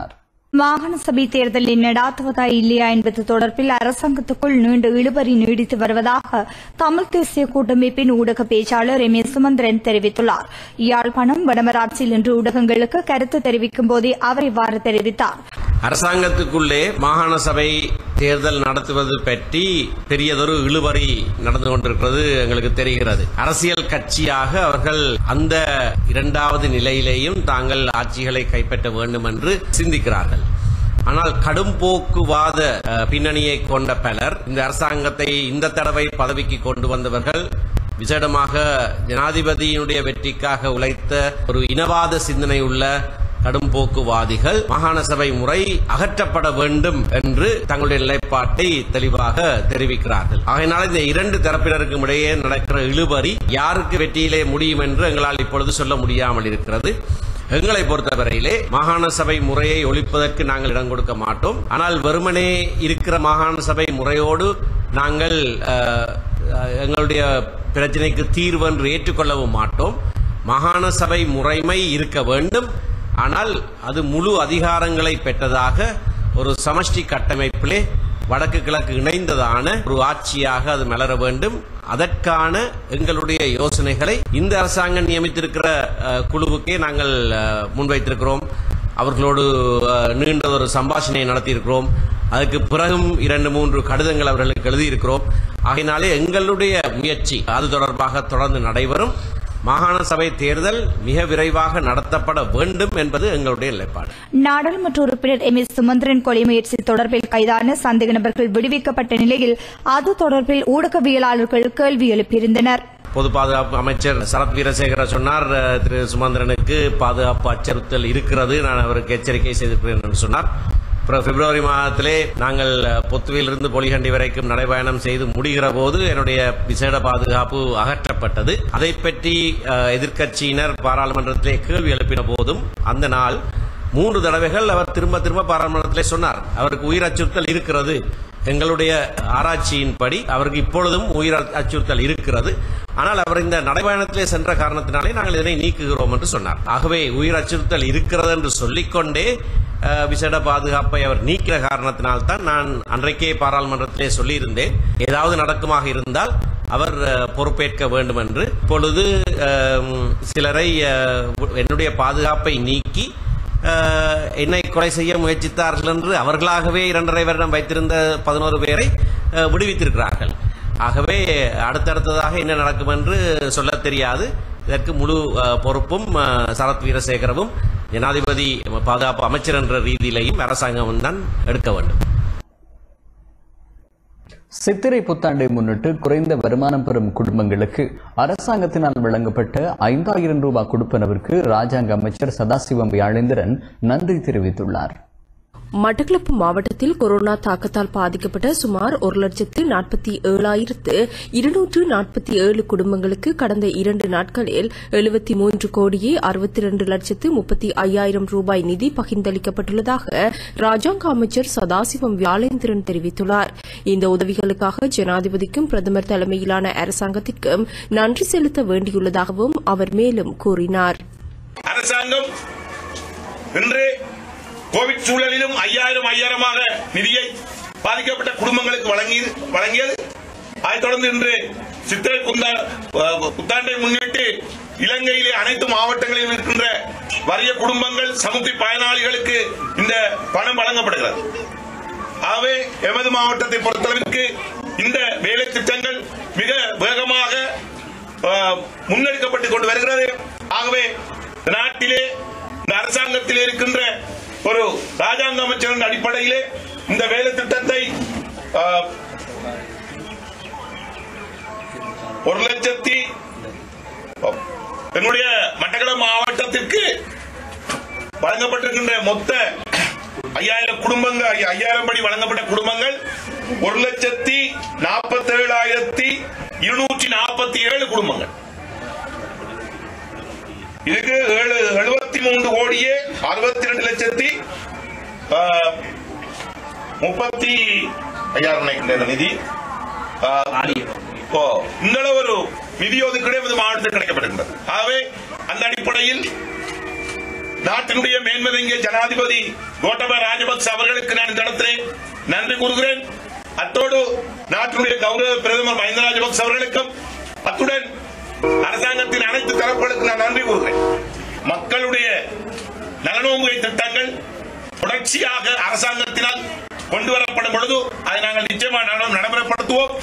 மாகாண சபை தேர்தலை நடாத்துவதா இல்லையா என்பது தொடர்பில் அரசாங்கத்துக்குள் நீண்ட இழுபறி நீடித்து வருவதாக தமிழ் தேசிய கூட்டமைப்பின் ஊடக பேச்சாளர் எம் ஏ சுமந்திரன் தெரிவித்துள்ளார் யாழ்ப்பாணம் வடமராட்சியில் இன்று ஊடகங்களுக்கு கருத்து தெரிவிக்கும் போதே அவர் இவ்வாறு தெரிவித்தார் அரசாங்கத்துக்குள்ளே மாகாண சபை தேர்தல் நடத்துவது பற்றி பெரியதொரு இழுபறி நடந்து கொண்டிருக்கிறது எங்களுக்கு தெரிகிறது அரசியல் கட்சியாக அவர்கள் அந்த இரண்டாவது நிலையிலேயும் தாங்கள் ஆட்சிகளை கைப்பற்ற வேண்டும் என்று சிந்திக்கிறார்கள் ஆனால் கடும் போக்குவாத அஹ், பின்னணியை கொண்ட பலர் இந்த அரசாங்கத்தை இந்த தடவை பதவிக்கு கொண்டு வந்தவர்கள் விசேடமாக ஜனாதிபதியினுடைய வெற்றிக்காக உழைத்த ஒரு இனவாத சிந்தனை உள்ள கடும் போக்குவாதிகள் மாகாண சபை முறை அகற்றப்பட வேண்டும் என்று தங்களுடைய நிலைப்பாட்டை தெளிவாக தெரிவிக்கிறார்கள் ஆகையினால் இந்த இரண்டு தரப்பினருக்கும் இடையே நடக்கிற இழுபறி யாருக்கு வெற்றியிலே முடியும் என்று எங்களால் இப்பொழுது சொல்ல முடியாமல் இருக்கிறது எங்களை பொறுத்தவரையிலே மாகாண சபை முறையை ஒழிப்பதற்கு நாங்கள் இடம் கொடுக்க மாட்டோம் ஆனால் வெறுமனே இருக்கிற மாகாண சபை முறையோடு நாங்கள் அஹ், அஹ், எங்களுடைய பிரச்சனைக்கு தீர்வு என்று ஏற்றுக்கொள்ளவும் மாட்டோம் மாகாண சபை முறைமை இருக்க வேண்டும் ஆனால் அது முழு அதிகாரங்களை பெற்றதாக ஒரு சமஷ்டி கட்டமைப்பிலே வடக்கு கிழக்கு இணைந்ததான ஒரு ஆட்சியாக அது மலர வேண்டும் அதற்கான எங்களுடைய யோசனைகளை இந்த அரசாங்கம் நியமித்திருக்கிற அஹ், குழுவுக்கே நாங்கள் அஹ், முன்வைத்திருக்கிறோம் அவர்களோடு அஹ், நீண்ட ஒரு சம்பாஷணையை நடத்தியிருக்கிறோம் அதுக்கு பிறகும் இரண்டு மூன்று கடிதங்கள் அவர்களுக்கு எழுதியிருக்கிறோம் ஆகையினாலே எங்களுடைய முயற்சி அது தொடர்பாக தொடர்ந்து நடைபெறும் மாகாண சபை தேர்தல் மிக விரைவாக நடத்தப்பட வேண்டும் என்பது எங்களுடைய நிலைப்பாடு நாடாளுமன்ற உறுப்பினர் எம் எஸ் சுமந்திரன் கொலை முயற்சி தொடர்பில் கைதான சந்தேக நபர்கள் விடுவிக்கப்பட்ட நிலையில் அது தொடர்பில் ஊடகவியலாளர்கள் கேள்வி எழுப்பியிருந்தனர் பொது பாதுகாப்பு அமைச்சர் சரத் வீரசேகர சொன்னார் அஹ், திரு சுமந்திரனுக்கு பாதுகாப்பு அச்சுறுத்தல் இருக்கிறது நான் அவருக்கு எச்சரிக்கை செய்திருக்கிறேன் என்று சொன்னார் அப்புறம் பிப்ரவரி மாதத்திலே நாங்கள் அஹ், பொத்துவிலிருந்து பொலிகண்டி வரைக்கும் நடைபயணம் செய்து முடிகிற போது என்னுடைய விசேட பாதுகாப்பு அகற்றப்பட்டது அதை பற்றி அஹ், எதிர்க்கட்சியினர் பாராளுமன்றத்திலே கேள்வி எழுப்பின போதும் அந்த நாள் மூன்று தடவைகள் அவர் திரும்ப திரும்ப பாராளுமன்றத்திலே சொன்னார் அவருக்கு உயிர் அச்சுறுத்தல் இருக்கிறது எங்களுடைய ஆராய்ச்சியின்படி அவருக்கு இப்பொழுதும் உயிர் அச்சுறுத்தல் இருக்கிறது ஆனால் அவர் இந்த நடைபயணத்திலே சென்ற காரணத்தினாலே நாங்கள் இதனை நீக்குகிறோம் என்று சொன்னார் ஆகவே உயிர் அச்சுறுத்தல் இருக்கிறது என்று சொல்லிக்கொண்டே அஹ், விசேட பாதுகாப்பை அவர் நீக்கிற காரணத்தினால்தான் நான் அன்றைக்கே பாராளுமன்றத்திலே சொல்லியிருந்தேன் ஏதாவது நடக்குமாக இருந்தால் அவர் அஹ், பொறுப்பேற்க வேண்டும் என்று இப்பொழுது அஹ், சிலரை அஹ், என்னுடைய பாதுகாப்பை நீக்கி அஹ், என்னை கொலை செய்ய முயற்சித்தார்கள் என்று அவர்களாகவே இரண்டரை வருடம் வைத்திருந்த பதினோரு பேரை அஹ், விடுவித்திருக்கிறார்கள் ஆகவே அடுத்தடுத்ததாக என்ன நடக்கும் என்று சொல்லத் தெரியாது இதற்கு முழு அஹ், பொறுப்பும் அஹ், சரத் வீரசேகரவும் ஜனாதிபதி பாதுகாப்பு அமைச்சர் என்ற ரீதியிலையும் அரசாங்கம் தான் எடுக்க வேண்டும் சித்திரை புத்தாண்டை முன்னிட்டு குறைந்த வருமானம் பெறும் குடும்பங்களுக்கு அரசாங்கத்தினால் வழங்கப்பட்ட ஐந்தாயிரம் ரூபாய் கொடுப்பனவிற்கு ராஜாங்க அமைச்சர் சதாசிவம் வியாழேந்திரன் நன்றி தெரிவித்துள்ளார் மட்டக்களப்பு மாவட்டத்தில் கொரோனா தாக்கத்தால் பாதிக்கப்பட்ட சுமார் ஒரு லட்சத்து நாற்பத்தி ஏழாயிரத்து இருநூற்று நாற்பத்தி ஏழு குடும்பங்களுக்கு கடந்த இரண்டு நாட்களில் எழுபத்தி மூன்று கோடியே அறுபத்தி இரண்டு லட்சத்து முப்பத்தி ஐயாயிரம் ரூபாய் நிதி பகிர்ந்தளிக்கப்பட்டுள்ளதாக ராஜாங்க அமைச்சர் சதாசிவம் வியாழேந்திரன் தெரிவித்துள்ளார் இந்த உதவிகளுக்காக ஜனாதிபதிக்கும் பிரதமர் தலைமையிலான அரசாங்கத்திற்கும் நன்றி செலுத்த வேண்டியுள்ளதாகவும் அவர் மேலும் கூறினார் அரசாங்கம் இன்று கோவிட் சூழலிலும் ஐயாயிரம் ஐயாயிரமாக நிதியை பாதிக்கப்பட்ட குடும்பங்களுக்கு வழங்கி வழங்கியது அதைத் தொடர்ந்து இன்று சித்திரை புத்தா அஹ், புத்தாண்டை முன்னிட்டு இலங்கையிலே அனைத்து மாவட்டங்களிலும் இருக்கின்ற வறிய குடும்பங்கள் சமுத்தி பயனாளிகளுக்கு இந்த பணம் வழங்கப்படுகிறது ஆகவே எமது மாவட்டத்தை பொறுத்தளவிற்கு இந்த வேலை திட்டங்கள் மிக வேகமாக அஹ், முன்னெடுக்கப்பட்டுக் கொண்டு வருகிறது ஆகவே நாட்டிலே இந்த அரசாங்கத்தில் இருக்கின்ற ஒரு ராஜாங்க அமைச்சரின் அடிப்படையிலே இந்த வேலை திட்டத்தை அஹ், ஒரு லட்சத்தி என்னுடைய மட்டக்களப்பு மாவட்டத்திற்கு வழங்கப்பட்டிருக்கின்ற மொத்த ஐயாயிரம் குடும்பங்கள் ஐ- ஐயாயிரம் படி வழங்கப்பட்ட குடும்பங்கள் ஒரு லட்சத்தி நாற்பத்தி ஏழாயிரத்தி இருநூற்றி நாற்பத்தி ஏழு குடும்பங்கள் இதுக்கு ஏழு எழுபத்தி மூன்று கோடியே அறுபத்தி ரெண்டு லட்சத்தி ஆ, முப்பத்தி ஐயாயிரம் நினைக்கின்ற இந்த நிதி ஆ, ஓ இந்த அளவு ஒரு நிதி ஒதுக்கீடு எமது மாவட்டத்தில் கிடைக்கப்பட்டிருக்கிறது ஆகவே அந்த அடிப்படையில் நாட்டினுடைய மேன்மதங்கிய ஜனாதிபதி கோட்டபய ராஜபக்ச அவர்களுக்கு நான் இந்த இடத்திலே நன்றி கூறுகிறேன் அத்தோடு நாட்டினுடைய கௌரவ பிரதமர் மஹிந்த ராஜபக்ச அவர்களுக்கும் அத்துடன் அரசாங்கத்தின் அனைத்து தரப்புகளுக்கு நான் நன்றி கூறுகிறேன் மக்களுடைய நலனோம்புகை திட்டங்கள் தொடர்ச்சியாக அரசாங்கத்தினால் கொண்டு வரப்படும் பொழுது அதை நாங்கள் நிச்சயமாக நடைமுறைப்படுத்துவோம்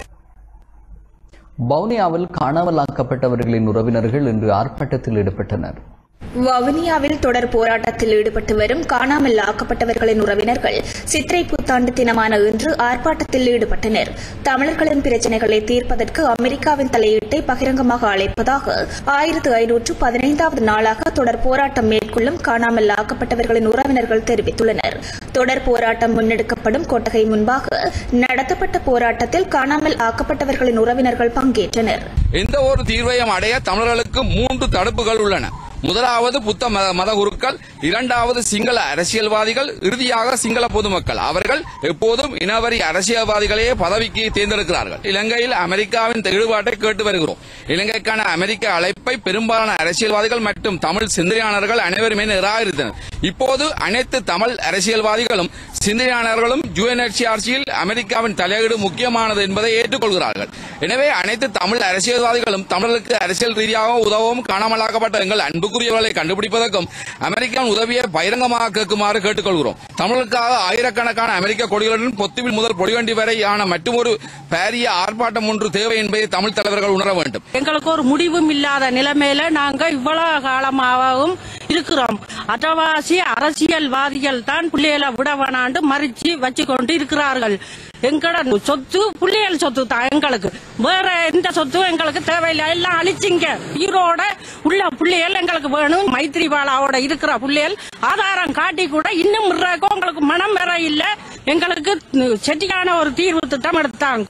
வவுனியாவில் காணாமலாக்கப்பட்டவர்களின் உறவினர்கள் இன்று ஆர்ப்பாட்டத்தில் ஈடுபட்டனர் வவுனியாவில் தொடர் போராட்டத்தில் ஈடுபட்டு வரும் காணாமல் ஆக்கப்பட்டவர்களின் உறவினர்கள் சித்திரை புத்தாண்டு தினமான இன்று ஆர்ப்பாட்டத்தில் ஈடுபட்டனர் தமிழர்களின் பிரச்சினைகளை தீர்ப்பதற்கு அமெரிக்காவின் தலையீட்டை பகிரங்கமாக அழைப்பதாக ஆயிரத்து ஐநூற்று பதினைந்தாவது நாளாக தொடர் போராட்டம் மேற்கொள்ளும் காணாமல் ஆக்கப்பட்டவர்களின் உறவினர்கள் தெரிவித்துள்ளனர் தொடர் போராட்டம் முன்னெடுக்கப்படும் கொட்டகை முன்பாக நடத்தப்பட்ட போராட்டத்தில் காணாமல் ஆக்கப்பட்டவர்களின் உறவினர்கள் பங்கேற்றனர் எந்த ஒரு தீர்வையும் அடைய தமிழர்களுக்கு மூன்று தடுப்புகள் உள்ளன முதலாவது புத்த மத- மதகுருக்கள் இரண்டாவது சிங்கள அரசியல்வாதிகள் இறுதியாக சிங்கள பொதுமக்கள் அவர்கள் எப்போதும் இனவரி அரசியல்வாதிகளையே பதவிக்கு தேர்ந்தெடுக்கிறார்கள் இலங்கையில் அமெரிக்காவின் ஈடுபாட்டை கேட்டு வருகிறோம் இலங்கைக்கான அமெரிக்க அழைப்பை பெரும்பாலான அரசியல்வாதிகள் மற்றும் தமிழ் சிந்தனையாளர்கள் அனைவருமே நிராகரித்தனர் இப்போது அனைத்து தமிழ் அரசியல்வாதிகளும் சிந்தனையாளர்களும் யுஎன்எச்சிஆர்சியில் அமெரிக்காவின் தலையீடு முக்கியமானது என்பதை ஏற்றுக்கொள்கிறார்கள் எனவே அனைத்து தமிழ் அரசியல்வாதிகளும் தமிழர்களுக்கு அரசியல் ரீதியாக உதவும் காணாமலாக்கப்பட்ட எங்கள் அன்புக்குரியவர்களை கண்டுபிடிப்பதற்கும் அமெரிக்காவின் உதவியை பகிரங்கமாக கேட்குமாறு கேட்டுக்கொள்கிறோம் தமிழுக்காக ஆயிரக்கணக்கான அமெரிக்க கொடிகளுடன் பொத்துவில் முதல் பொடிவண்டி வரையான மற்றொரு பாரிய ஆர்ப்பாட்டம் ஒன்று தேவை என்பதை தமிழ் தலைவர்கள் உணர வேண்டும் எங்களுக்கு ஒரு முடிவும் இல்லாத நிலைமையில நாங்க இவ்வளவு காலமாகவும் இருக்கிறோம் அட்டவாசி அரசியல்வாதிகள் தான் பிள்ளைகளை விட வேணாண்டு மறிச்சு வச்சு கொண்டு இருக்கிறார்கள் எங்களோட சொத்து பிள்ளைகள் சொத்து தான் எங்களுக்கு வேற எந்த சொத்து எங்களுக்கு தேவையில்லை எல்லாம் அழிச்சிங்க உயிரோட உள்ள பிள்ளைகள் எங்களுக்கு வேணும் மைத்திரிபாலாவோட இருக்கிற பிள்ளைகள் ஆதாரம் காட்டி கூட இன்னும் இருக்கு உங்களுக்கு மனம் வேற இல்ல எங்களுக்கு செட்டியான ஒரு தீர்வு திட்டம் எடுத்தாங்க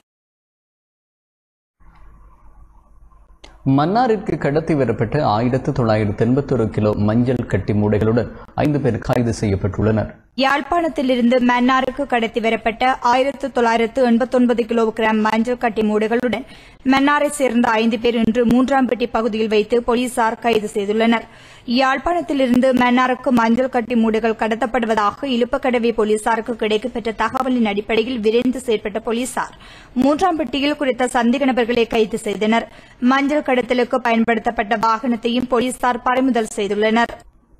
மன்னாரிற்கு கடத்தி வரப்பட்ட ஆயிரத்து தொள்ளாயிரத்து எண்பத்தொரு கிலோ மஞ்சள் கட்டி மூடைகளுடன் ஐந்து பேர் கைது செய்யப்பட்டுள்ளனர் யாழ்ப்பாணத்திலிருந்து மன்னாருக்கு கடத்தி வரப்பட்ட ஆயிரத்து தொள்ளாயிரத்து எண்பத்தொன்பது கிலோகிராம் மஞ்சள் கட்டி மூடுகளுடன் மன்னாரை சேர்ந்த ஐந்து பேர் இன்று மூன்றாம் பெட்டி பகுதியில் வைத்து போலீசார் கைது செய்துள்ளனர் யாழ்ப்பாணத்திலிருந்து மன்னாருக்கு மஞ்சள் கட்டி மூடுகள் கடத்தப்படுவதாக இலுப்பக்கடவை போலீசாருக்கு கிடைக்கப்பெற்ற தகவலின் அடிப்படையில் விரைந்து செயற்பட்ட போலீசார் மூன்றாம் பெட்டியில் குறித்த சந்தேக நபர்களை கைது செய்தனர் மஞ்சள் கடத்தலுக்கு பயன்படுத்தப்பட்ட வாகனத்தையும் போலீசார் பறிமுதல் செய்துள்ளனர்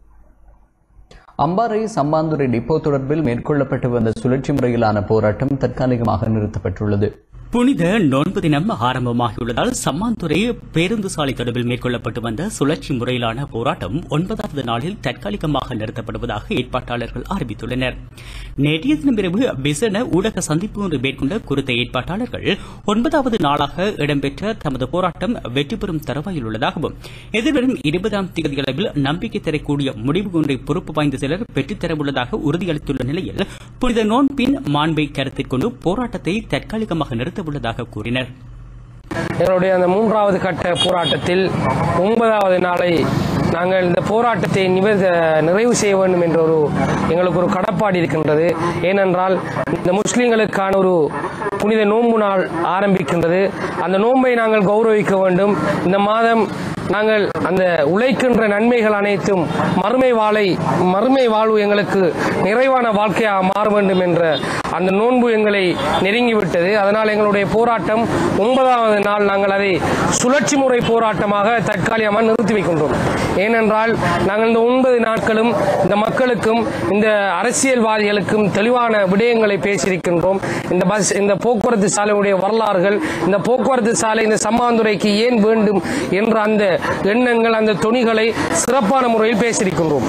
அம்பாறை சம்பாந்துறை டிப்போ தொடர்பில் மேற்கொள்ளப்பட்டு வந்த சுழற்சி முறையிலான போராட்டம் தற்காலிகமாக நிறுத்தப்பட்டுள்ளது புனித நோன்பு தினம் ஆரம்பமாகியுள்ளதால் சம்மாந்துறை பேருந்து சாலை தொடர்பில் மேற்கொள்ளப்பட்டு வந்த சுழற்சி முறையிலான போராட்டம் ஒன்பதாவது நாளில் தற்காலிகமாக நிறுத்தப்படுவதாக ஏற்பாட்டாளர்கள் அறிவித்துள்ளனர் நேற்றைய தினம் இரவு விசன ஊடக சந்திப்பு ஒன்று மேற்கொண்ட குறித்த ஏற்பாட்டாளர்கள் ஒன்பதாவது நாளாக இடம்பெற்ற தமது போராட்டம் வெற்றி பெறும் தருவாயில் உள்ளதாகவும் எதிர்வரும் இருபதாம் தேதியளவில் நம்பிக்கை தரக்கூடிய முடிவு ஒன்றை பொறுப்பு வாய்ந்த சிலர் பெற்றுத்தரவுள்ளதாக உறுதியளித்துள்ள நிலையில் புனித நோன்பின் மாண்பை கருத்தில் கொண்டு போராட்டத்தை தற்காலிகமாக நிறுத்தவுள்ளதாக கூறினர் எங்களுடைய அந்த மூன்றாவது கட்ட போராட்டத்தில் ஒன்பதாவது நாளை நாங்கள் இந்த போராட்டத்தை நிவர்த்த நிறைவு செய்ய வேண்டும் என்ற ஒரு எங்களுக்கு ஒரு கடப்பாடு இருக்கின்றது ஏனென்றால் இந்த முஸ்லிம்களுக்கான ஒரு புனித நோன்பு நாள் ஆரம்பிக்கின்றது அந்த நோன்பை நாங்கள் கௌரவிக்க வேண்டும் இந்த மாதம் நாங்கள் அந்த உழைக்கின்ற நன்மைகள் அனைத்தும் மறுமை வாழை மறுமை வாழ்வு எங்களுக்கு நிறைவான வாழ்க்கையாக மாற வேண்டும் என்ற அந்த நோன்பு எங்களை நெருங்கிவிட்டது அதனால் எங்களுடைய போராட்டம் ஒன்பதாவது நாள் நாங்கள் அதை சுழற்சி முறை போராட்டமாக தற்காலிகமாக நிறுத்தி வைக்கின்றோம் ஏனென்றால் நாங்கள் இந்த ஒன்பது நாட்களும் இந்த மக்களுக்கும் இந்த அரசியல்வாதிகளுக்கும் தெளிவான விடயங்களை பேசியிருக்கின்றோம் இந்த பஸ் இந்த போக்குவரத்து சாலையுடைய வரலாறுகள் இந்த போக்குவரத்து சாலை இந்த சம்மாந்துறைக்கு ஏன் வேண்டும் என்ற அந்த எண்ணங்கள் அந்த துணிகளை சிறப்பான முறையில் பேசியிருக்கின்றோம்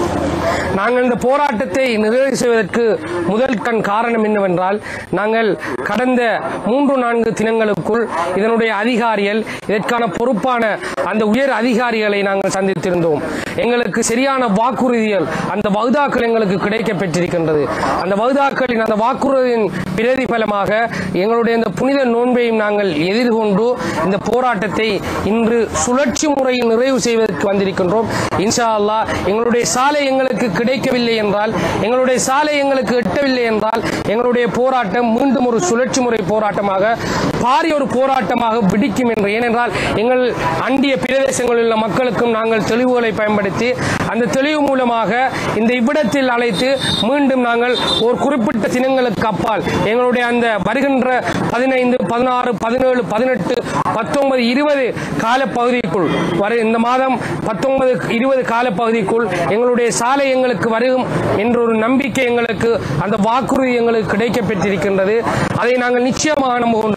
நாங்கள் இந்த போராட்டத்தை நிறைவு செய்வதற்கு முதல் கண் காரணம் என்னவென்றால் நாங்கள் கடந்த மூன்று நான்கு தினங்களுக்குள் இதனுடைய அதிகாரிகள் இதற்கான பொறுப்பான அந்த உயர் அதிகாரிகளை நாங்கள் சந்தித்திருந்தோம் எங்களுக்கு சரியான வாக்குறுதிகள் அந்த வகுதாக்கள் எங்களுக்கு கிடைக்க பெற்றிருக்கின்றது அந்த வகுதாக்களின் அந்த வாக்குறுதியின் பிரதிபலமாக எங்களுடைய இந்த புனித நோன்பையும் நாங்கள் எதிர்கொண்டு இந்த போராட்டத்தை இன்று சுழற்சி முறையில் நிறைவு செய்வதற்கு வந்திருக்கின்றோம் இன்ஷா அல்லாஹ் எங்களுடைய சாலை எங்களுக்கு கிடைக்கவில்லை என்றால் எங்களுடைய சாலை எங்களுக்கு எட்டவில்லை என்றால் எங்களுடைய போராட்டம் மீண்டும் ஒரு சுழற்சி முறை போராட்டமாக பாரிய ஒரு போராட்டமாக பிடிக்கும் என்று ஏனென்றால் எங்கள் அண்டிய பிரதேசங்களில் உள்ள மக்களுக்கும் நாங்கள் தெளிவுகளை பயன்படுத்தி அந்த தெளிவு மூலமாக இந்த இவ்விடத்தில் அழைத்து மீண்டும் நாங்கள் ஒரு குறிப்பிட்ட தினங்களுக்கு அப்பால் எங்களுடைய அந்த வருகின்ற பதினைந்து பதினாறு பதினேழு பதினெட்டு பத்தொன்பது இருபது காலப்பகுதிக்குள் வரு இந்த மாதம் பத்தொன்பது இருபது காலப்பகுதிக்குள் எங்களுடைய சாலை எங்களுக்கு வரும் என்ற ஒரு நம்பிக்கை எங்களுக்கு அந்த வாக்குறுதி எங்களுக்கு கிடைக்கப் பெற்றிருக்கின்றது அதை நாங்கள் நிச்சயமாக நம்புகின்றோம்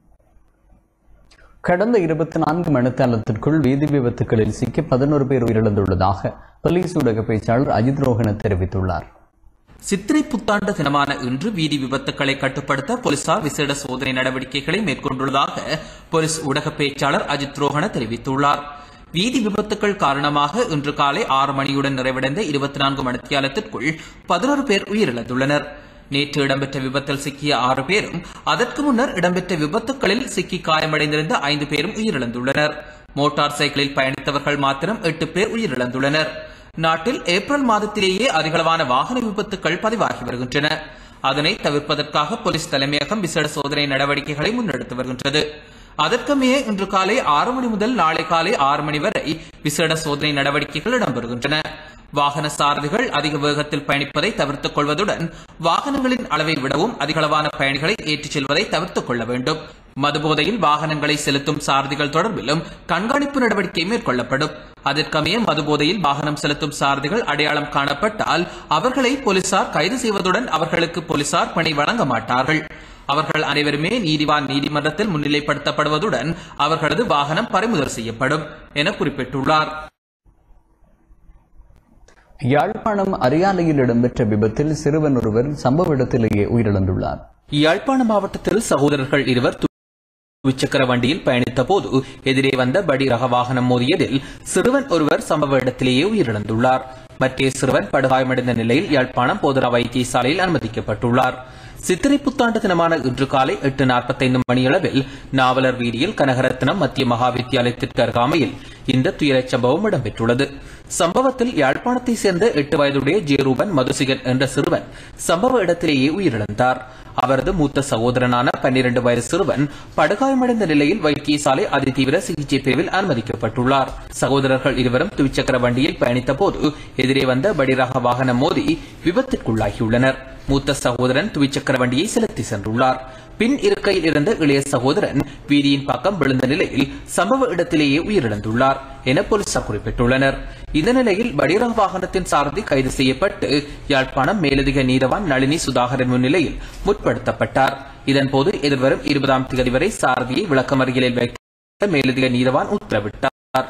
கடந்த இருபத்தி நான்கு மணித்தாளத்திற்குள் வீதி விபத்துகளில் சிக்கி பதினோரு பேர் உயிரிழந்துள்ளதாக போலீஸ் ஊடக பேச்சாளர் அஜித் ரோஹன தெரிவித்துள்ளார் சித்திரை புத்தாண்டு தினமான இன்று வீதி விபத்துக்களை கட்டுப்படுத்த போலீசார் விசேட சோதனை நடவடிக்கைகளை மேற்கொண்டுள்ளதாக போலீஸ் ஊடக பேச்சாளர் அஜித் ரோஹன தெரிவித்துள்ளார் வீதி விபத்துக்கள் காரணமாக இன்று காலை ஆறு மணியுடன் நிறைவடைந்த இருபத்தி நான்கு மணித்தியாலத்திற்குள் பதினோரு பேர் உயிரிழந்துள்ளனர் நேற்று இடம்பெற்ற விபத்தில் சிக்கிய ஆறு பேரும் அதற்கு முன்னர் இடம்பெற்ற விபத்துக்களில் சிக்கி காயமடைந்திருந்த ஐந்து பேரும் உயிரிழந்துள்ளனர் மோட்டார் சைக்கிளில் பயணித்தவர்கள் மாத்திரம் எட்டு பேர் உயிரிழந்துள்ளனர் நாட்டில் ஏப்ரல் மாதத்திலேயே அதிகளவான வாகன விபத்துக்கள் பதிவாகி வருகின்றன அதனை தவிர்ப்பதற்காக போலீஸ் தலைமையகம் விசேட சோதனை நடவடிக்கைகளை முன்னெடுத்து வருகின்றது அதற்கமைய இன்று காலை ஆறு மணி முதல் நாளை காலை ஆறு மணி வரை விசேட சோதனை நடவடிக்கைகள் இடம்பெறுகின்றன வாகன சாரதிகள் அதிக வேகத்தில் பயணிப்பதை தவிர்த்துக் கொள்வதுடன் வாகனங்களின் அளவை விடவும் அதிகளவான பயணிகளை ஏற்றிச் செல்வதை தவிர்த்துக் கொள்ள வேண்டும் மதுபோதையில் வாகனங்களை செலுத்தும் சாரதிகள் தொடர்பிலும் கண்காணிப்பு நடவடிக்கை மேற்கொள்ளப்படும் அதற்கமைய மதுபோதையில் வாகனம் செலுத்தும் சாரதிகள் அடையாளம் காணப்பட்டால் அவர்களை போலீசார் கைது செய்வதுடன் அவர்களுக்கு போலீசார் பணி வழங்க மாட்டார்கள் அவர்கள் அனைவருமே நீதிவான் நீதிமன்றத்தில் முன்னிலைப்படுத்தப்படுவதுடன் அவர்களது வாகனம் பறிமுதல் செய்யப்படும் என குறிப்பிட்டுள்ளார் யாழ்ப்பாணம் அரியாலையில் இடம்பெற்ற விபத்தில் சிறுவன் ஒருவர் சம்பவ இடத்திலேயே உயிரிழந்துள்ளார் யாழ்ப்பாண மாவட்டத்தில் சகோதரர்கள் இருவர் துவிச்சக்கர வண்டியில் பயணித்த போது எதிரே வந்த படி ரக வாகனம் மோதியதில் சிறுவன் ஒருவர் சம்பவ இடத்திலேயே உயிரிழந்துள்ளார் மற்ற சிறுவன் படுகாயமடைந்த நிலையில் யாழ்ப்பாணம் போதரா வைத்தியசாலையில் அனுமதிக்கப்பட்டுள்ளார் சித்திரை புத்தாண்டு தினமான இன்று காலை எட்டு நாற்பத்தைந்து மணியளவில் நாவலர் வீதியில் கனகரத்னம் மத்திய மகா வித்தியாலயத்திற்கு அருகாமையில் இந்த துயரச் சம்பவம் இடம்பெற்றுள்ளது சம்பவத்தில் யாழ்ப்பாணத்தை சேர்ந்த எட்டு வயதுடைய ஜேரூபன் மதுசிகன் என்ற சிறுவன் சம்பவ இடத்திலேயே உயிரிழந்தார் அவரது மூத்த சகோதரனான பன்னிரண்டு வயது சிறுவன் படுகாயமடைந்த நிலையில் வைத்தியசாலை அதிதீவிர சிகிச்சை பிரிவில் அனுமதிக்கப்பட்டுள்ளார் சகோதரர்கள் இருவரும் துவிச்சக்கர வண்டியில் பயணித்த போது எதிரே வந்த படிரக வாகனம் மோதி விபத்திற்குள்ளாகியுள்ளனர் மூத்த சகோதரன் துவிச்சக்கர வண்டியை செலுத்தி சென்றுள்ளார் பின் இருக்கையில் இருந்த இளைய சகோதரன் வீதியின் பக்கம் விழுந்த நிலையில் சம்பவ இடத்திலேயே உயிரிழந்துள்ளார் என போலீசார் குறிப்பிட்டுள்ளனர் இந்த நிலையில் வடிரக வாகனத்தின் சாரதி கைது செய்யப்பட்டு யாழ்ப்பாணம் மேலதிக நீதவான் நளினி சுதாகரன் முன்னிலையில் முற்படுத்தப்பட்டார் இதன்போது எதிர்வரும் இருபதாம் தேதி வரை சாரதியை விளக்கமறியலில் வைக்க மேலதிக நீதவான் உத்தரவிட்டார்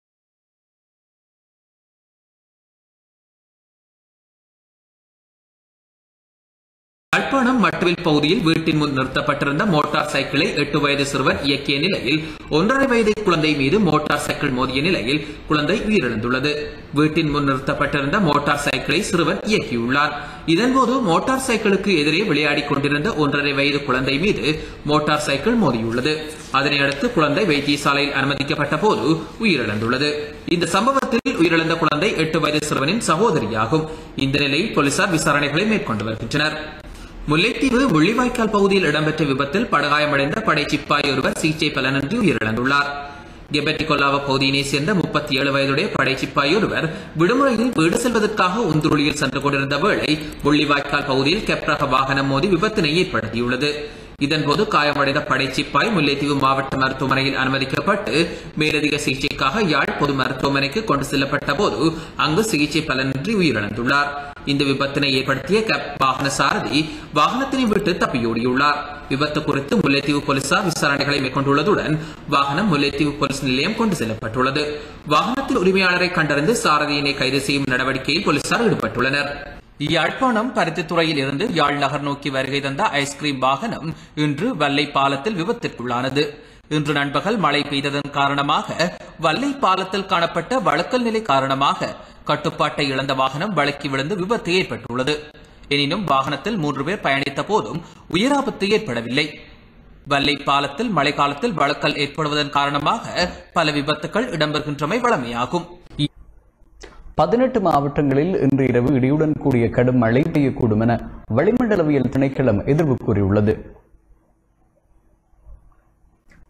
யாழ்ப்பாணம் மட்டுவில் பகுதியில் வீட்டின் முன் நிறுத்தப்பட்டிருந்த மோட்டார் சைக்கிளை எட்டு வயது சிறுவன் இயக்கிய நிலையில் ஒன்றரை வயது குழந்தை மீது மோட்டார் சைக்கிள் மோதிய நிலையில் குழந்தை உயிரிழந்துள்ளது வீட்டின் முன் நிறுத்தப்பட்டிருந்த மோட்டார் சைக்கிளை சிறுவன் இயக்கியுள்ளார் இதன்போது மோட்டார் சைக்கிளுக்கு எதிரே விளையாடிக் கொண்டிருந்த ஒன்றரை வயது குழந்தை மீது மோட்டார் சைக்கிள் மோதியுள்ளது அதனை அடுத்து குழந்தை வைத்தியசாலையில் அனுமதிக்கப்பட்ட போது உயிரிழந்துள்ளது இந்த சம்பவத்தில் உயிரிழந்த குழந்தை எட்டு வயது சிறுவனின் சகோதரியாகும் இந்த நிலையில் போலீசார் விசாரணைகளை மேற்கொண்டு வருகின்றனர் முல்லைத்தீவு முள்ளிவாய்க்கால் பகுதியில் இடம்பெற்ற விபத்தில் படுகாயமடைந்த படை சிப்பாய் ஒருவர் சிகிச்சை பலனின்றி உயிரிழந்துள்ளார் கெபட்டிகொல்லாவ பகுதியினை சேர்ந்த முப்பத்தி ஏழு வயதுடைய படை சிப்பாய் ஒருவர் விடுமுறையில் வீடு செல்வதற்காக உந்துருளியில் சென்று கொண்டிருந்த வேளை முள்ளிவாய்க்கால் பகுதியில் கெப்ரக வாகனம் மோதி விபத்தினை ஏற்படுத்தியுள்ளது இதன்போது காயமடைந்த படை சிப்பாய் முல்லைத்தீவு மாவட்ட மருத்துவமனையில் அனுமதிக்கப்பட்டு மேலதிக சிகிச்சைக்காக யாழ் பொது மருத்துவமனைக்கு கொண்டு செல்லப்பட்ட போது அங்கு சிகிச்சை பலனின்றி உயிரிழந்துள்ளார் இந்த விபத்தினை ஏற்படுத்திய கேப் வாகன சாரதி வாகனத்தினை விட்டு தப்பியோடியுள்ளார் விபத்து குறித்து முல்லைத்தீவு போலீசார் விசாரணைகளை மேற்கொண்டுள்ளதுடன் வாகனம் முல்லைத்தீவு போலீஸ் நிலையம் கொண்டு செல்லப்பட்டுள்ளது வாகனத்தின் உரிமையாளரை கண்டறிந்து சாரதியினை கைது செய்யும் நடவடிக்கையில் போலீசார் ஈடுபட்டுள்ளனர் யாழ்ப்பாணம் பருத்தித்துறையில் இருந்து யாழ் நகர் நோக்கி வருகை தந்த ஐஸ்கிரீம் வாகனம் இன்று வல்லை பாலத்தில் விபத்திற்குள்ளானது இன்று நண்பகல் மழை பெய்ததன் காரணமாக வல்லை பாலத்தில் காணப்பட்ட வழுக்கல் நிலை காரணமாக கட்டுப்பாட்டை இழந்த வாகனம் வழுக்கி விழுந்து விபத்து ஏற்பட்டுள்ளது எனினும் வாகனத்தில் மூன்று பேர் பயணித்த போதும் உயிராபத்து ஏற்படவில்லை வல்லை பாலத்தில் மழைக்காலத்தில் வழுக்கல் ஏற்படுவதன் காரணமாக பல விபத்துகள் இடம்பெறுகின்றமை வழமையாகும் பதினெட்டு மாவட்டங்களில் இன்று இரவு இடியுடன் கூடிய கடும் மழை பெய்யக்கூடும் என வளிமண்டலவியல் திணைக்களம் எதிர்வு கூறியுள்ளது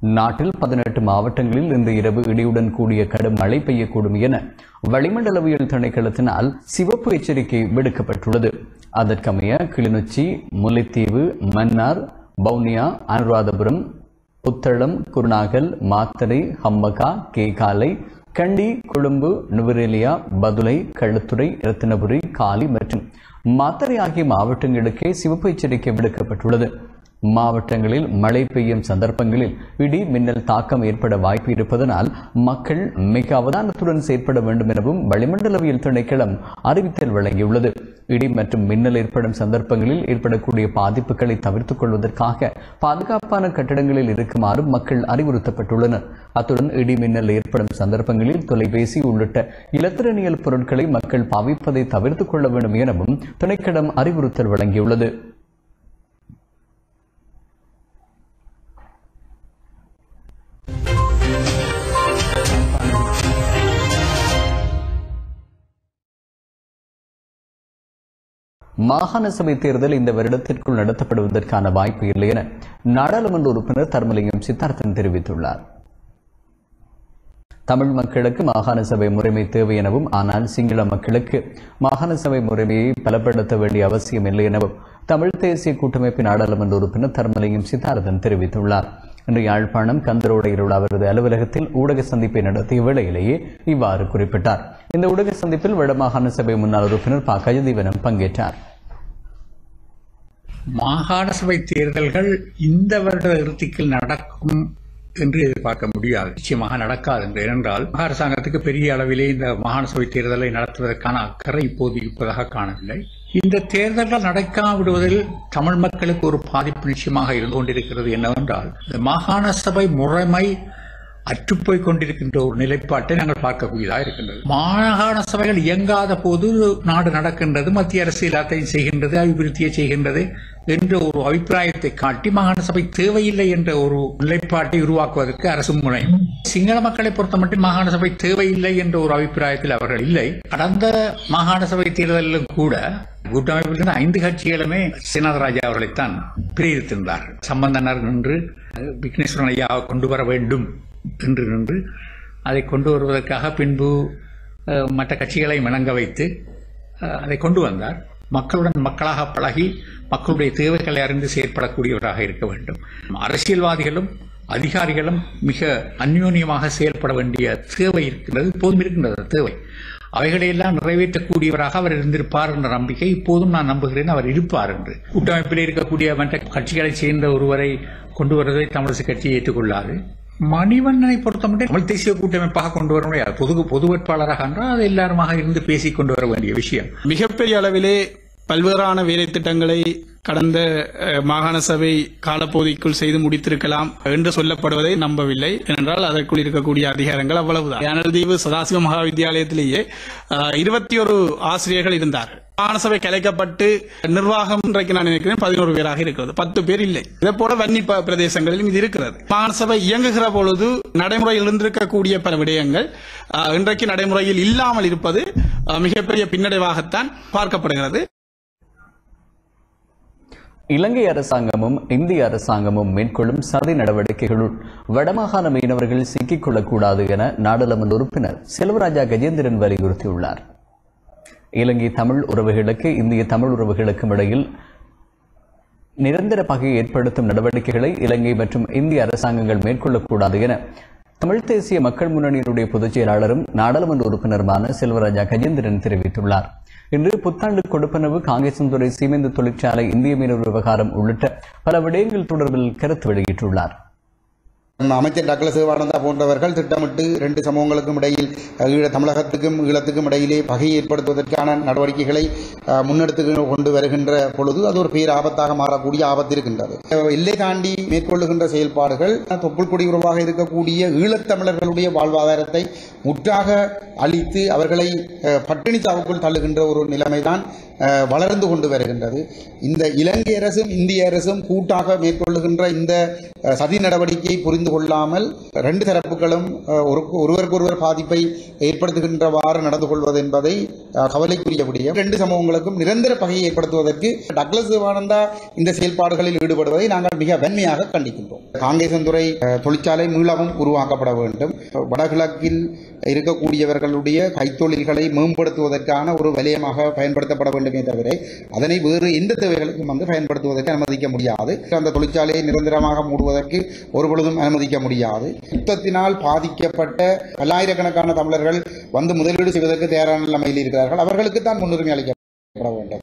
நாட்டில் பதினெட்டு மாவட்டங்களில் இன்று இரவு இடியுடன் கூடிய கடும் மழை பெய்யக்கூடும் என வளிமண்டலவியல் திணைக்களத்தினால் சிவப்பு எச்சரிக்கை விடுக்கப்பட்டுள்ளது அதற்கமைய கிளிநொச்சி முல்லைத்தீவு மன்னார் பவுனியா அனுராதபுரம் புத்தளம் குருநாகல் மாத்தறை ஹம்மகா கேகாலை கண்டி கொழும்பு நுவரெலியா பதுளை களுத்துறை ரத்தினபுரி காலி மற்றும் மாத்தறை ஆகிய மாவட்டங்களுக்கே சிவப்பு எச்சரிக்கை விடுக்கப்பட்டுள்ளது மாவட்டங்களில் மழை பெய்யும் சந்தர்ப்பங்களில் இடி மின்னல் தாக்கம் ஏற்பட வாய்ப்பு இருப்பதனால் மக்கள் மிக அவதானத்துடன் செயற்பட வேண்டும் எனவும் வளிமண்டலவியல் திணைக்களம் அறிவித்தல் வழங்கியுள்ளது இடி மற்றும் மின்னல் ஏற்படும் சந்தர்ப்பங்களில் ஏற்படக்கூடிய பாதிப்புகளை தவிர்த்துக் கொள்வதற்காக பாதுகாப்பான கட்டடங்களில் இருக்குமாறு மக்கள் அறிவுறுத்தப்பட்டுள்ளனர் அத்துடன் இடி மின்னல் ஏற்படும் சந்தர்ப்பங்களில் தொலைபேசி உள்ளிட்ட இலத்திரனியல் பொருட்களை மக்கள் பாவிப்பதை தவிர்த்துக் கொள்ள வேண்டும் எனவும் திணைக்களம் அறிவுறுத்தல் வழங்கியுள்ளது மாகாண சபை தேர்தல் இந்த வருடத்திற்குள் நடத்தப்படுவதற்கான வாய்ப்பு இல்லை என நாடாளுமன்ற உறுப்பினர் தர்மலிங்கம் சித்தார்த்தன் தெரிவித்துள்ளார் தமிழ் மக்களுக்கு மாகாண சபை முறைமை தேவை எனவும் ஆனால் சிங்கள மக்களுக்கு மாகாண சபை முறைமையை பலப்படுத்த வேண்டிய அவசியம் இல்லை எனவும் தமிழ் தேசிய கூட்டமைப்பின் நாடாளுமன்ற உறுப்பினர் தர்மலிங்கம் சித்தார்த்தன் தெரிவித்துள்ளார் இன்று யாழ்ப்பாணம் கந்தரோடையில் உள்ள அவரது அலுவலகத்தில் ஊடக சந்திப்பை நடத்திய வேளையிலேயே இவ்வாறு குறிப்பிட்டார் இந்த ஊடக சந்திப்பில் வடமாகாண சபை முன்னாள் உறுப்பினர் ப கஜதீவனம் பங்கேற்றார் மாகாண சபை தேர்தல்கள் இந்த வருட இறுதிக்குள் நடக்கும் என்று எதிர்பார்க்க முடியாது நிச்சயமாக நடக்காது என்று ஏனென்றால் அரசாங்கத்துக்கு பெரிய அளவிலே இந்த மாகாண சபை தேர்தலை நடத்துவதற்கான அக்கறை இப்போது இருப்பதாக காணவில்லை இந்த தேர்தல்கள் நடக்காம விடுவதில் தமிழ் மக்களுக்கு ஒரு பாதிப்பு நிச்சயமாக இருந்து கொண்டிருக்கிறது என்னவென்றால் இந்த மாகாண சபை முறைமை அற்றுப்போய் கொண்டிருக்கின்ற ஒரு நிலைப்பாட்டை நாங்கள் பார்க்கக்கூடியதாக இருக்கின்றது மாகாண சபைகள் இயங்காத போது நாடு நடக்கின்றது மத்திய அரசு எல்லாத்தையும் செய்கின்றது அபிவிருத்தியை செய்கின்றது என்ற ஒரு அபிப்பிராயத்தை காட்டி மாகாண சபை தேவையில்லை என்ற ஒரு நிலைப்பாட்டை உருவாக்குவதற்கு அரசு முனையும் சிங்கள மக்களை பொறுத்த மட்டும் மாகாண சபை தேவையில்லை என்ற ஒரு அபிப்பிராயத்தில் அவர்கள் இல்லை கடந்த மாகாண சபை தேர்தலிலும் கூட கூட்டமைப்பில் இருந்த ஐந்து கட்சிகளுமே சீனாதராஜா அவர்களைத்தான் பிரியிருத்திருந்தார் சம்பந்தனர் நின்று விக்னேஸ்வரன் ஐயாவை கொண்டு வர வேண்டும் என்று நின்று அதை கொண்டு வருவதற்காக பின்பு அஹ், மற்ற கட்சிகளை இணங்க வைத்து அஹ், அதை கொண்டு வந்தார் மக்களுடன் மக்களாக பழகி மக்களுடைய தேவைகளை அறிந்து செயற்படக்கூடியவராக இருக்க வேண்டும் அரசியல்வாதிகளும் அதிகாரிகளும் மிக அந்யோன்யமாக செயல்பட வேண்டிய தேவை இருக்கின்றது இப்போதும் இருக்கின்றது அந்த தேவை அவைகளையெல்லாம் நிறைவேற்றக்கூடியவராக அவர் இருந்திருப்பார் என்ற நம்பிக்கை இப்போதும் நான் நம்புகிறேன் அவர் இருப்பார் என்று கூட்டமைப்பில் இருக்கக்கூடிய மற்ற கட்சிகளைச் சேர்ந்த ஒருவரை கொண்டு வருவதை தமிழிசை கட்சி ஏற்றுக்கொள்ளாது மணிவண்ணனை பொறுத்தமட்டும் தமிழ் தேசிய கூட்டமைப்பாக கொண்டு வர முடியாது பொது பொது வேட்பாளராக என்றால் அது எல்லாருமாக இருந்து பேசி கொண்டு வர வேண்டிய விஷயம் மிகப்பெரிய அளவிலே பல்வேறான வேலை திட்டங்களை கடந்த அஹ், மாகாண சபை காலப்பகுதிக்குள் செய்து முடித்திருக்கலாம் என்று சொல்லப்படுவதை நம்பவில்லை ஏனென்றால் அதற்குள் இருக்கக்கூடிய அதிகாரங்கள் அவ்வளவுதான் யானல்தீவு சதாசிவ மகா வித்தியாலயத்திலேயே இருபத்தி ஒரு ஆசிரியர்கள் இருந்தார்கள் மாகாண சபை கலைக்கப்பட்டு நிர்வாகம் இன்றைக்கு நான் நினைக்கிறேன் பதினோரு பேராக இருக்கிறது பத்து பேர் இல்லை இதே போல வன்னி ப- பிரதேசங்களிலும் இது இருக்கிறது மாகாண சபை இயங்குகிற பொழுது நடைமுறையில் இருந்திருக்கக்கூடிய பல விடயங்கள் அஹ், இன்றைக்கு நடைமுறையில் இல்லாமல் இருப்பது அஹ், மிகப்பெரிய பின்னடைவாகத்தான் பார்க்கப்படுகிறது இலங்கை அரசாங்கமும் இந்திய அரசாங்கமும் மேற்கொள்ளும் சதி நடவடிக்கைகளுள் வடமாகாண மீனவர்கள் சிக்கிக்கொள்ளக்கூடாது என நாடாளுமன்ற உறுப்பினர் செல்வராஜா கஜேந்திரன் வலியுறுத்தியுள்ளார் இலங்கை தமிழ் உறவுகளுக்கு இந்திய தமிழ் உறவுகளுக்கும் இடையில் நிரந்தர பகை ஏற்படுத்தும் நடவடிக்கைகளை இலங்கை மற்றும் இந்திய அரசாங்கங்கள் மேற்கொள்ளக்கூடாது என தமிழ் தேசிய மக்கள் முன்னணியினுடைய பொதுச் செயலாளரும் நாடாளுமன்ற உறுப்பினருமான செல்வராஜா கஜேந்திரன் தெரிவித்துள்ளார் இன்று புத்தாண்டு கொடுப்பனவு காங்கேசன்துறை சீமெந்து தொழிற்சாலை இந்திய மீனவர் விவகாரம் உள்ளிட்ட பல விடயங்கள் தொடர்பில் கருத்து வெளியிட்டுள்ளார் அமைச்சர் டக்ளஸ் சிவானந்தா போன்றவர்கள் திட்டமிட்டு ரெண்டு சமூகங்களுக்கும் இடையில் அஹ், ஈழ தமிழகத்துக்கும் ஈழத்துக்கும் இடையிலே பகை ஏற்படுத்துவதற்கான நடவடிக்கைகளை அஹ், முன்னெடுத்து கொண்டு வருகின்ற பொழுது அது ஒரு பேர் ஆபத்தாக மாறக்கூடிய ஆபத்து இருக்கின்றது அஹ், எல்லை தாண்டி மேற்கொள்ளுகின்ற செயல்பாடுகள் தொப்புள் குடியுறவாக இருக்கக்கூடிய ஈழத்தமிழர்களுடைய வாழ்வாதாரத்தை முற்றாக அழித்து அவர்களை அஹ், பட்டினி சாவுக்குள் தள்ளுகின்ற ஒரு நிலைமைதான் அஹ், வளர்ந்து கொண்டு வருகின்றது இந்த இலங்கை அரசும் இந்திய அரசும் கூட்டாக மேற்கொள்ளுகின்ற இந்த அஹ், சதி நடவடிக்கையை புரிந்து புரிந்து கொள்ளாமல் ரெண்டு தரப்புகளும் அஹ், ஒரு ஒருவருக்கொருவர் பாதிப்பை ஏற்படுத்துகின்றவாறு நடந்து கொள்வது என்பதை அஹ், கவலைக்குரிய விடயம் ரெண்டு சமூகங்களுக்கும் நிரந்தர பகையை ஏற்படுத்துவதற்கு டக்ளஸ் சிவானந்தா இந்த செயல்பாடுகளில் ஈடுபடுவதை நாங்கள் மிக வன்மையாக கண்டிக்கின்றோம் காங்கேசன்துறை அஹ், தொழிற்சாலை மீளவும் உருவாக்கப்பட வேண்டும் வடகிழக்கில் இருக்கக்கூடியவர்களுடைய கைத்தொழில்களை மேம்படுத்துவதற்கான ஒரு வலயமாக பயன்படுத்தப்பட வேண்டுமே தவிர அதனை வேறு எந்த தேவைகளுக்கும் வந்து பயன்படுத்துவதற்கு அனுமதிக்க முடியாது அந்த தொழிற்சாலையை நிரந்தரமாக மூடுவதற்கு ஒருபொழுதும் அனுமதிக்க முடியாது யுத்தத்தினால் பாதிக்கப்பட்ட பல்லாயிரக்கணக்கான தமிழர்கள் வந்து முதலீடு செய்வதற்கு தயாரான நிலைமையில் இருக்கிறார்கள் அவர்களுக்கு தான் முன்னுரிமை அளிக்கப்பட வேண்டும்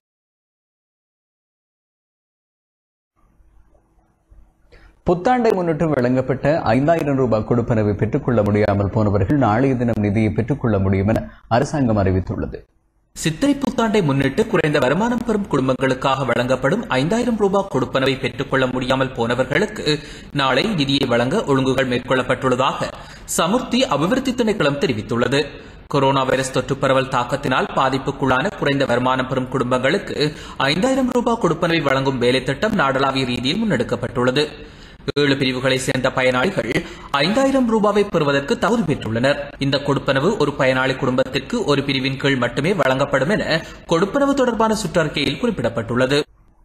புத்தாண்டை முன்னிட்டு வழங்கப்பட்ட ஐந்தாயிரம் ரூபாய் கொடுப்பனவை பெற்றுக்கொள்ள முடியாமல் போனவர்கள் நாளைய தினம் நிதியை பெற்றுக்கொள்ள முடியும் என அரசாங்கம் அறிவித்துள்ளது சித்திரை புத்தாண்டை முன்னிட்டு குறைந்த வருமானம் பெறும் குடும்பங்களுக்காக வழங்கப்படும் ஐந்தாயிரம் ரூபாய் கொடுப்பனவை பெற்றுக்கொள்ள முடியாமல் போனவர்களுக்கு நாளை நிதியை வழங்க ஒழுங்குகள் மேற்கொள்ளப்பட்டுள்ளதாக சமுர்த்தி அபிவிருத்தி திணைக்களம் தெரிவித்துள்ளது கொரோனா வைரஸ் தொற்று பரவல் தாக்கத்தினால் பாதிப்புக்குள்ளான குறைந்த வருமானம் பெறும் குடும்பங்களுக்கு ஐந்தாயிரம் ரூபாய் கொடுப்பனவை வழங்கும் வேலை திட்டம் நாடளாவிய ரீதியில் முன்னெடுக்கப்பட்டுள்ளது ஏழு பிரிவுகளை சேர்ந்த பயனாளிகள் ஐந்தாயிரம் ரூபாவை பெறுவதற்கு தகுதி பெற்றுள்ளனர் இந்த கொடுப்பனவு ஒரு பயனாளி குடும்பத்திற்கு ஒரு பிரிவின் கீழ் மட்டுமே வழங்கப்படும் என கொடுப்பனவு தொடர்பான சுற்றறிக்கையில் குறிப்பிடப்பட்டுள்ளது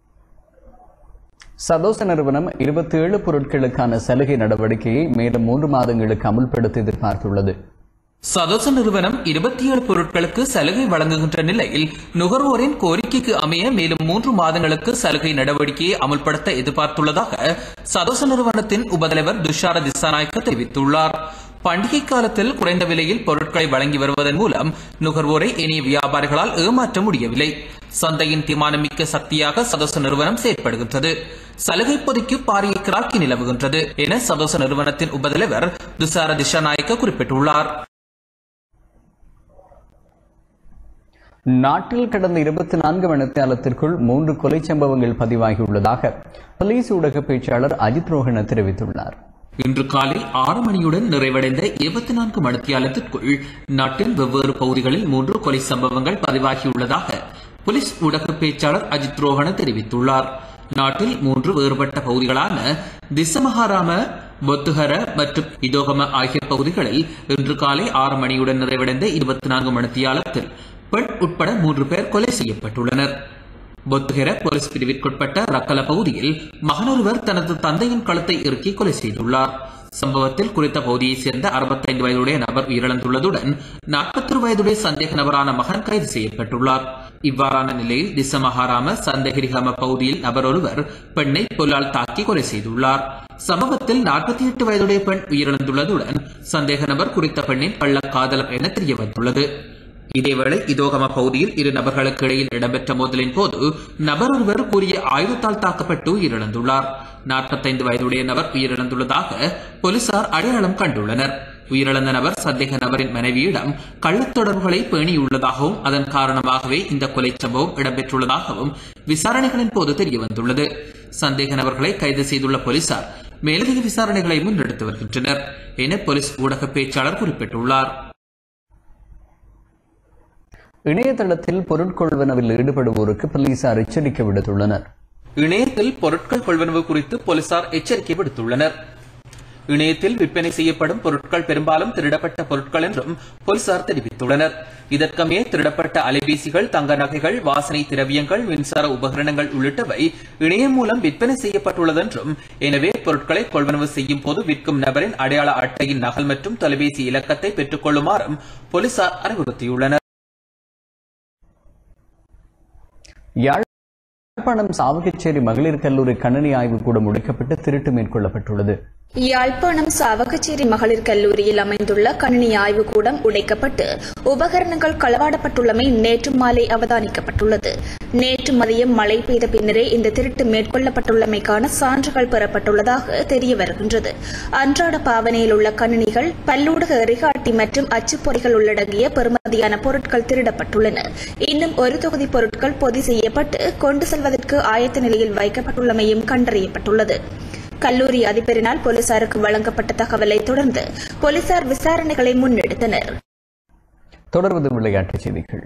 சதோச நிறுவனம் இருபத்தி ஏழு பொருட்களுக்கான சலுகை நடவடிக்கையை மேலும் மூன்று மாதங்களுக்கு அமுல்படுத்த எதிர்பார்த்துள்ளது சதோச நிறுவனம் இருபத்தி ஏழு பொருட்களுக்கு சலுகை வழங்குகின்ற நிலையில் நுகர்வோரின் கோரிக்கைக்கு அமைய மேலும் மூன்று மாதங்களுக்கு சலுகை நடவடிக்கையை அமல்படுத்த எதிர்பார்த்துள்ளதாக சதோச நிறுவனத்தின் உபதலைவர் துஷார திசாநாயக்க தெரிவித்துள்ளார் பண்டிகை காலத்தில் குறைந்த விலையில் பொருட்களை வழங்கி வருவதன் மூலம் நுகர்வோரை இனிய வியாபாரிகளால் ஏமாற்ற முடியவில்லை சந்தையின் தீர்மானமிக்க சக்தியாக சதோச நிறுவனம் செயற்படுகின்றது சலுகை பொதிக்கு பாரிய கிராக்கி நிலவுகின்றது என சதோச நிறுவனத்தின் உபதலைவர் துஷார திசாநாயக்க குறிப்பிட்டுள்ளார் நாட்டில் கடந்த இருபத்தி நான்கு மணித்தியாலத்திற்குள் மூன்று கொலை சம்பவங்கள் பதிவாகியுள்ளதாக போலீஸ் ஊடக பேச்சாளர் அஜித் ரோஹன தெரிவித்துள்ளார் இன்று காலை ஆறு மணியுடன் நிறைவடைந்த இருபத்தி நான்கு மணித்தியாலத்திற்குள் நாட்டின் வெவ்வேறு பகுதிகளில் மூன்று கொலை சம்பவங்கள் பதிவாகியுள்ளதாக போலீஸ் ஊடக பேச்சாளர் அஜித் ரோஹன தெரிவித்துள்ளார் நாட்டில் மூன்று வேறுபட்ட பகுதிகளான திசமகாராம பொத்துஹர மற்றும் இதோகம ஆகிய பகுதிகளில் இன்று காலை ஆறு மணியுடன் நிறைவடைந்த இருபத்தி நான்கு மணித்தியாலத்தில் பெண் உட்பட மூன்று பேர் கொலை செய்யப்பட்டுள்ளனர் பொத்துகெர போலீஸ் பிரிவிற்குட்பட்ட ரக்கல பகுதியில் மகனொருவர் தனது தந்தையின் கழுத்தை இறுக்கி கொலை செய்துள்ளார் சம்பவத்தில் குறித்த பகுதியைச் சேர்ந்த அறுபத்தைந்து வயதுடைய நபர் உயிரிழந்துள்ளதுடன் நாற்பத்தொரு வயதுடைய சந்தேக நபரான மகன் கைது செய்யப்பட்டுள்ளார் இவ்வாறான நிலையில் திசமகாராம சந்தகிரிகம பகுதியில் நபர் ஒருவர் பெண்ணை பொல்லால் தாக்கி கொலை செய்துள்ளார் சம்பவத்தில் நாற்பத்தி எட்டு வயதுடைய பெண் உயிரிழந்துள்ளதுடன் சந்தேக நபர் குறித்த பெண்ணின் கள்ள காதலர் என தெரிய வந்துள்ளது இதேவேளை இதோகம பகுதியில் இரு நபர்களுக்கு இடையில் இடம்பெற்ற மோதலின் போது நபர் ஒருவர் கூறிய ஆயுதத்தால் தாக்கப்பட்டு உயிரிழந்துள்ளார் நாற்பத்தைந்து வயதுடைய நபர் உயிரிழந்துள்ளதாக போலீசார் அடையாளம் கண்டுள்ளனர் உயிரிழந்த நபர் சந்தேக நபரின் மனைவியிடம் கள்ளத் தொடர்புகளை பேணியுள்ளதாகவும் அதன் காரணமாகவே இந்த கொலை சம்பவம் இடம்பெற்றுள்ளதாகவும் விசாரணைகளின் போது தெரியவந்துள்ளது சந்தேக நபர்களை கைது செய்துள்ள போலீசார் மேலதிக விசாரணைகளை முன்னெடுத்து வருகின்றனர் என போலீஸ் ஊடக பேச்சாளர் குறிப்பிட்டுள்ளார் இணையதளத்தில் பொருட்கொள்வனவில் ஈடுபடுவோருக்கு போலீசார் எச்சரிக்கை விடுத்துள்ளனர் இணையத்தில் பொருட்கள் கொள்வனவு குறித்து போலீசார் எச்சரிக்கை விடுத்துள்ளனர் இணையத்தில் விற்பனை செய்யப்படும் பொருட்கள் பெரும்பாலும் திருடப்பட்ட பொருட்கள் என்றும் போலீசார் தெரிவித்துள்ளனர் இதற்கமே திருடப்பட்ட அலைபேசிகள் தங்க நகைகள் வாசனை திரவியங்கள் மின்சார உபகரணங்கள் உள்ளிட்டவை இணையம் மூலம் விற்பனை செய்யப்பட்டுள்ளதென்றும் எனவே பொருட்களை கொள்வனவு செய்யும் போது விற்கும் நபரின் அடையாள அட்டையின் நகல் மற்றும் தொலைபேசி இலக்கத்தை பெற்றுக் கொள்ளுமாறும் போலீசார் அறிவுறுத்தியுள்ளனர் யாழ்ப்பாணம் சாவகச்சேரி மகளிர் கல்லூரி கணினி ஆய்வு கூட முடிக்கப்பட்டு திருட்டு மேற்கொள்ளப்பட்டுள்ளது யாழ்ப்பாணம் சாவகச்சேரி மகளிர் கல்லூரியில் அமைந்துள்ள கணினி ஆய்வுக்கூடம் உடைக்கப்பட்டு உபகரணங்கள் களவாடப்பட்டுள்ளமை நேற்று மாலை அவதானிக்கப்பட்டுள்ளது நேற்று மதியம் மழை பெய்த பின்னரே இந்த திருட்டு மேற்கொள்ளப்பட்டுள்ளமைக்கான சான்றுகள் பெறப்பட்டுள்ளதாக தெரிய வருகின்றது அன்றாட பாவனையில் உள்ள கணினிகள் பல்லூடக எரிகாட்டி மற்றும் அச்சுப்பொறிகள் உள்ளடங்கிய பெறுமதியான பொருட்கள் திருடப்பட்டுள்ளன இன்னும் ஒரு தொகுதி பொருட்கள் பொதி செய்யப்பட்டு கொண்டு செல்வதற்கு ஆயத்த நிலையில் வைக்கப்பட்டுள்ளமையும் கண்டறியப்பட்டுள்ளது கல்லூரி அதிபரினால் போலீசாருக்கு வழங்கப்பட்ட தகவலை தொடர்ந்து போலீசார் விசாரணைகளை முன்னெடுத்தனர் தொடர்வது விளையாட்டுச் செய்திகள்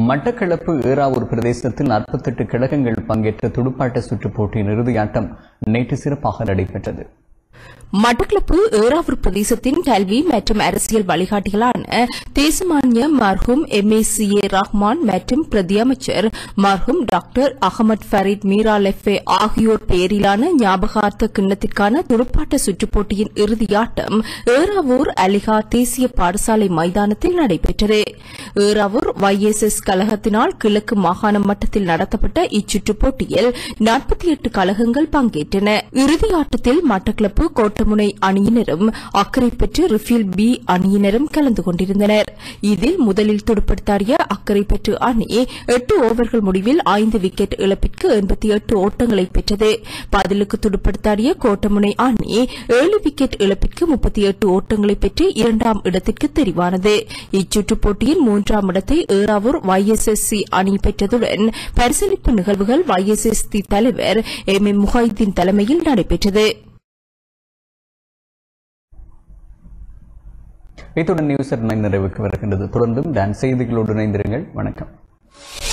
மட்டக்களப்பு ஏறாவூர் பிரதேசத்தில் 48 கழகங்கள் பங்கேற்ற துடுப்பாட்ட சுற்றுப் போட்டியின் இறுதியாட்டம் நேற்று சிறப்பாக நடைபெற்றது மட்டக்களப்பு ஏறாவூர் பிரதேசத்தின் கல்வி மற்றும் அரசியல் வழிகாட்டிகளான தேசமானிய மர்ஹூம் M A C A Rahman மற்றும் பிரதி அமைச்சர் மர்ஹூம் டாக்டர் அகமது ஃபரீத் மீரா லெஃபே ஆகியோர் பெயரிலான ஞாபகார்த்த கிண்ணத்திற்கான துடுப்பாட்ட சுற்றுப் போட்டியின் இறுதியாட்டம் ஏறாவூர் அலிகா தேசிய பாடசாலை மைதானத்தில் நடைபெற்றது ஏறாவூர் ஒய்எஸ்எஸ் கழகத்தினால் கிழக்கு மாகாண மட்டத்தில் நடத்தப்பட்ட இச்சுற்றுப் போட்டியில் நாற்பத்தி எட்டு கழகங்கள் பங்கேற்றன இறுதியாட்டத்தில் மட்டக்களப்பு கோட்டமுனை அணியினரும் அக்கறை பெற்று ரிஃபில் பி அணியினரும் கலந்து கொண்டிருந்தனர் இதில் முதலில் துடுப்படுத்தாடிய அக்கறை பெற்று அணி எட்டு ஓவர்கள் முடிவில் ஐந்து விக்கெட் இழப்பிற்கு எண்பத்தி எட்டு ஓட்டங்களை பெற்றது பதிலுக்கு துடுப்படுத்தாடிய கோட்டமுனை அணி ஏழு விக்கெட் இழப்பிற்கு முப்பத்தி எட்டு ஓட்டங்களை பெற்று இரண்டாம் இடத்திற்கு தெரிவானது இச்சுற்றுப் போட்டியின் மூன்றாம் இடத்தை ஏறாவூர் ஒய்எஸ்எஸ்சி அணி பெற்றதுடன் பரிசீலிப்பு நிகழ்வுகள் ஒய்எஸ்எஸ்சி தலைவர் எம் எம் முஹைதீன் தலைமையில் நடைபெற்றது இத்துடன் நியூஸ் அட் நைன் நிறைவுக்கு வருகின்றது தொடர்ந்தும் டான்ஸ் செய்திகளோடு இணைந்திருங்கள் வணக்கம்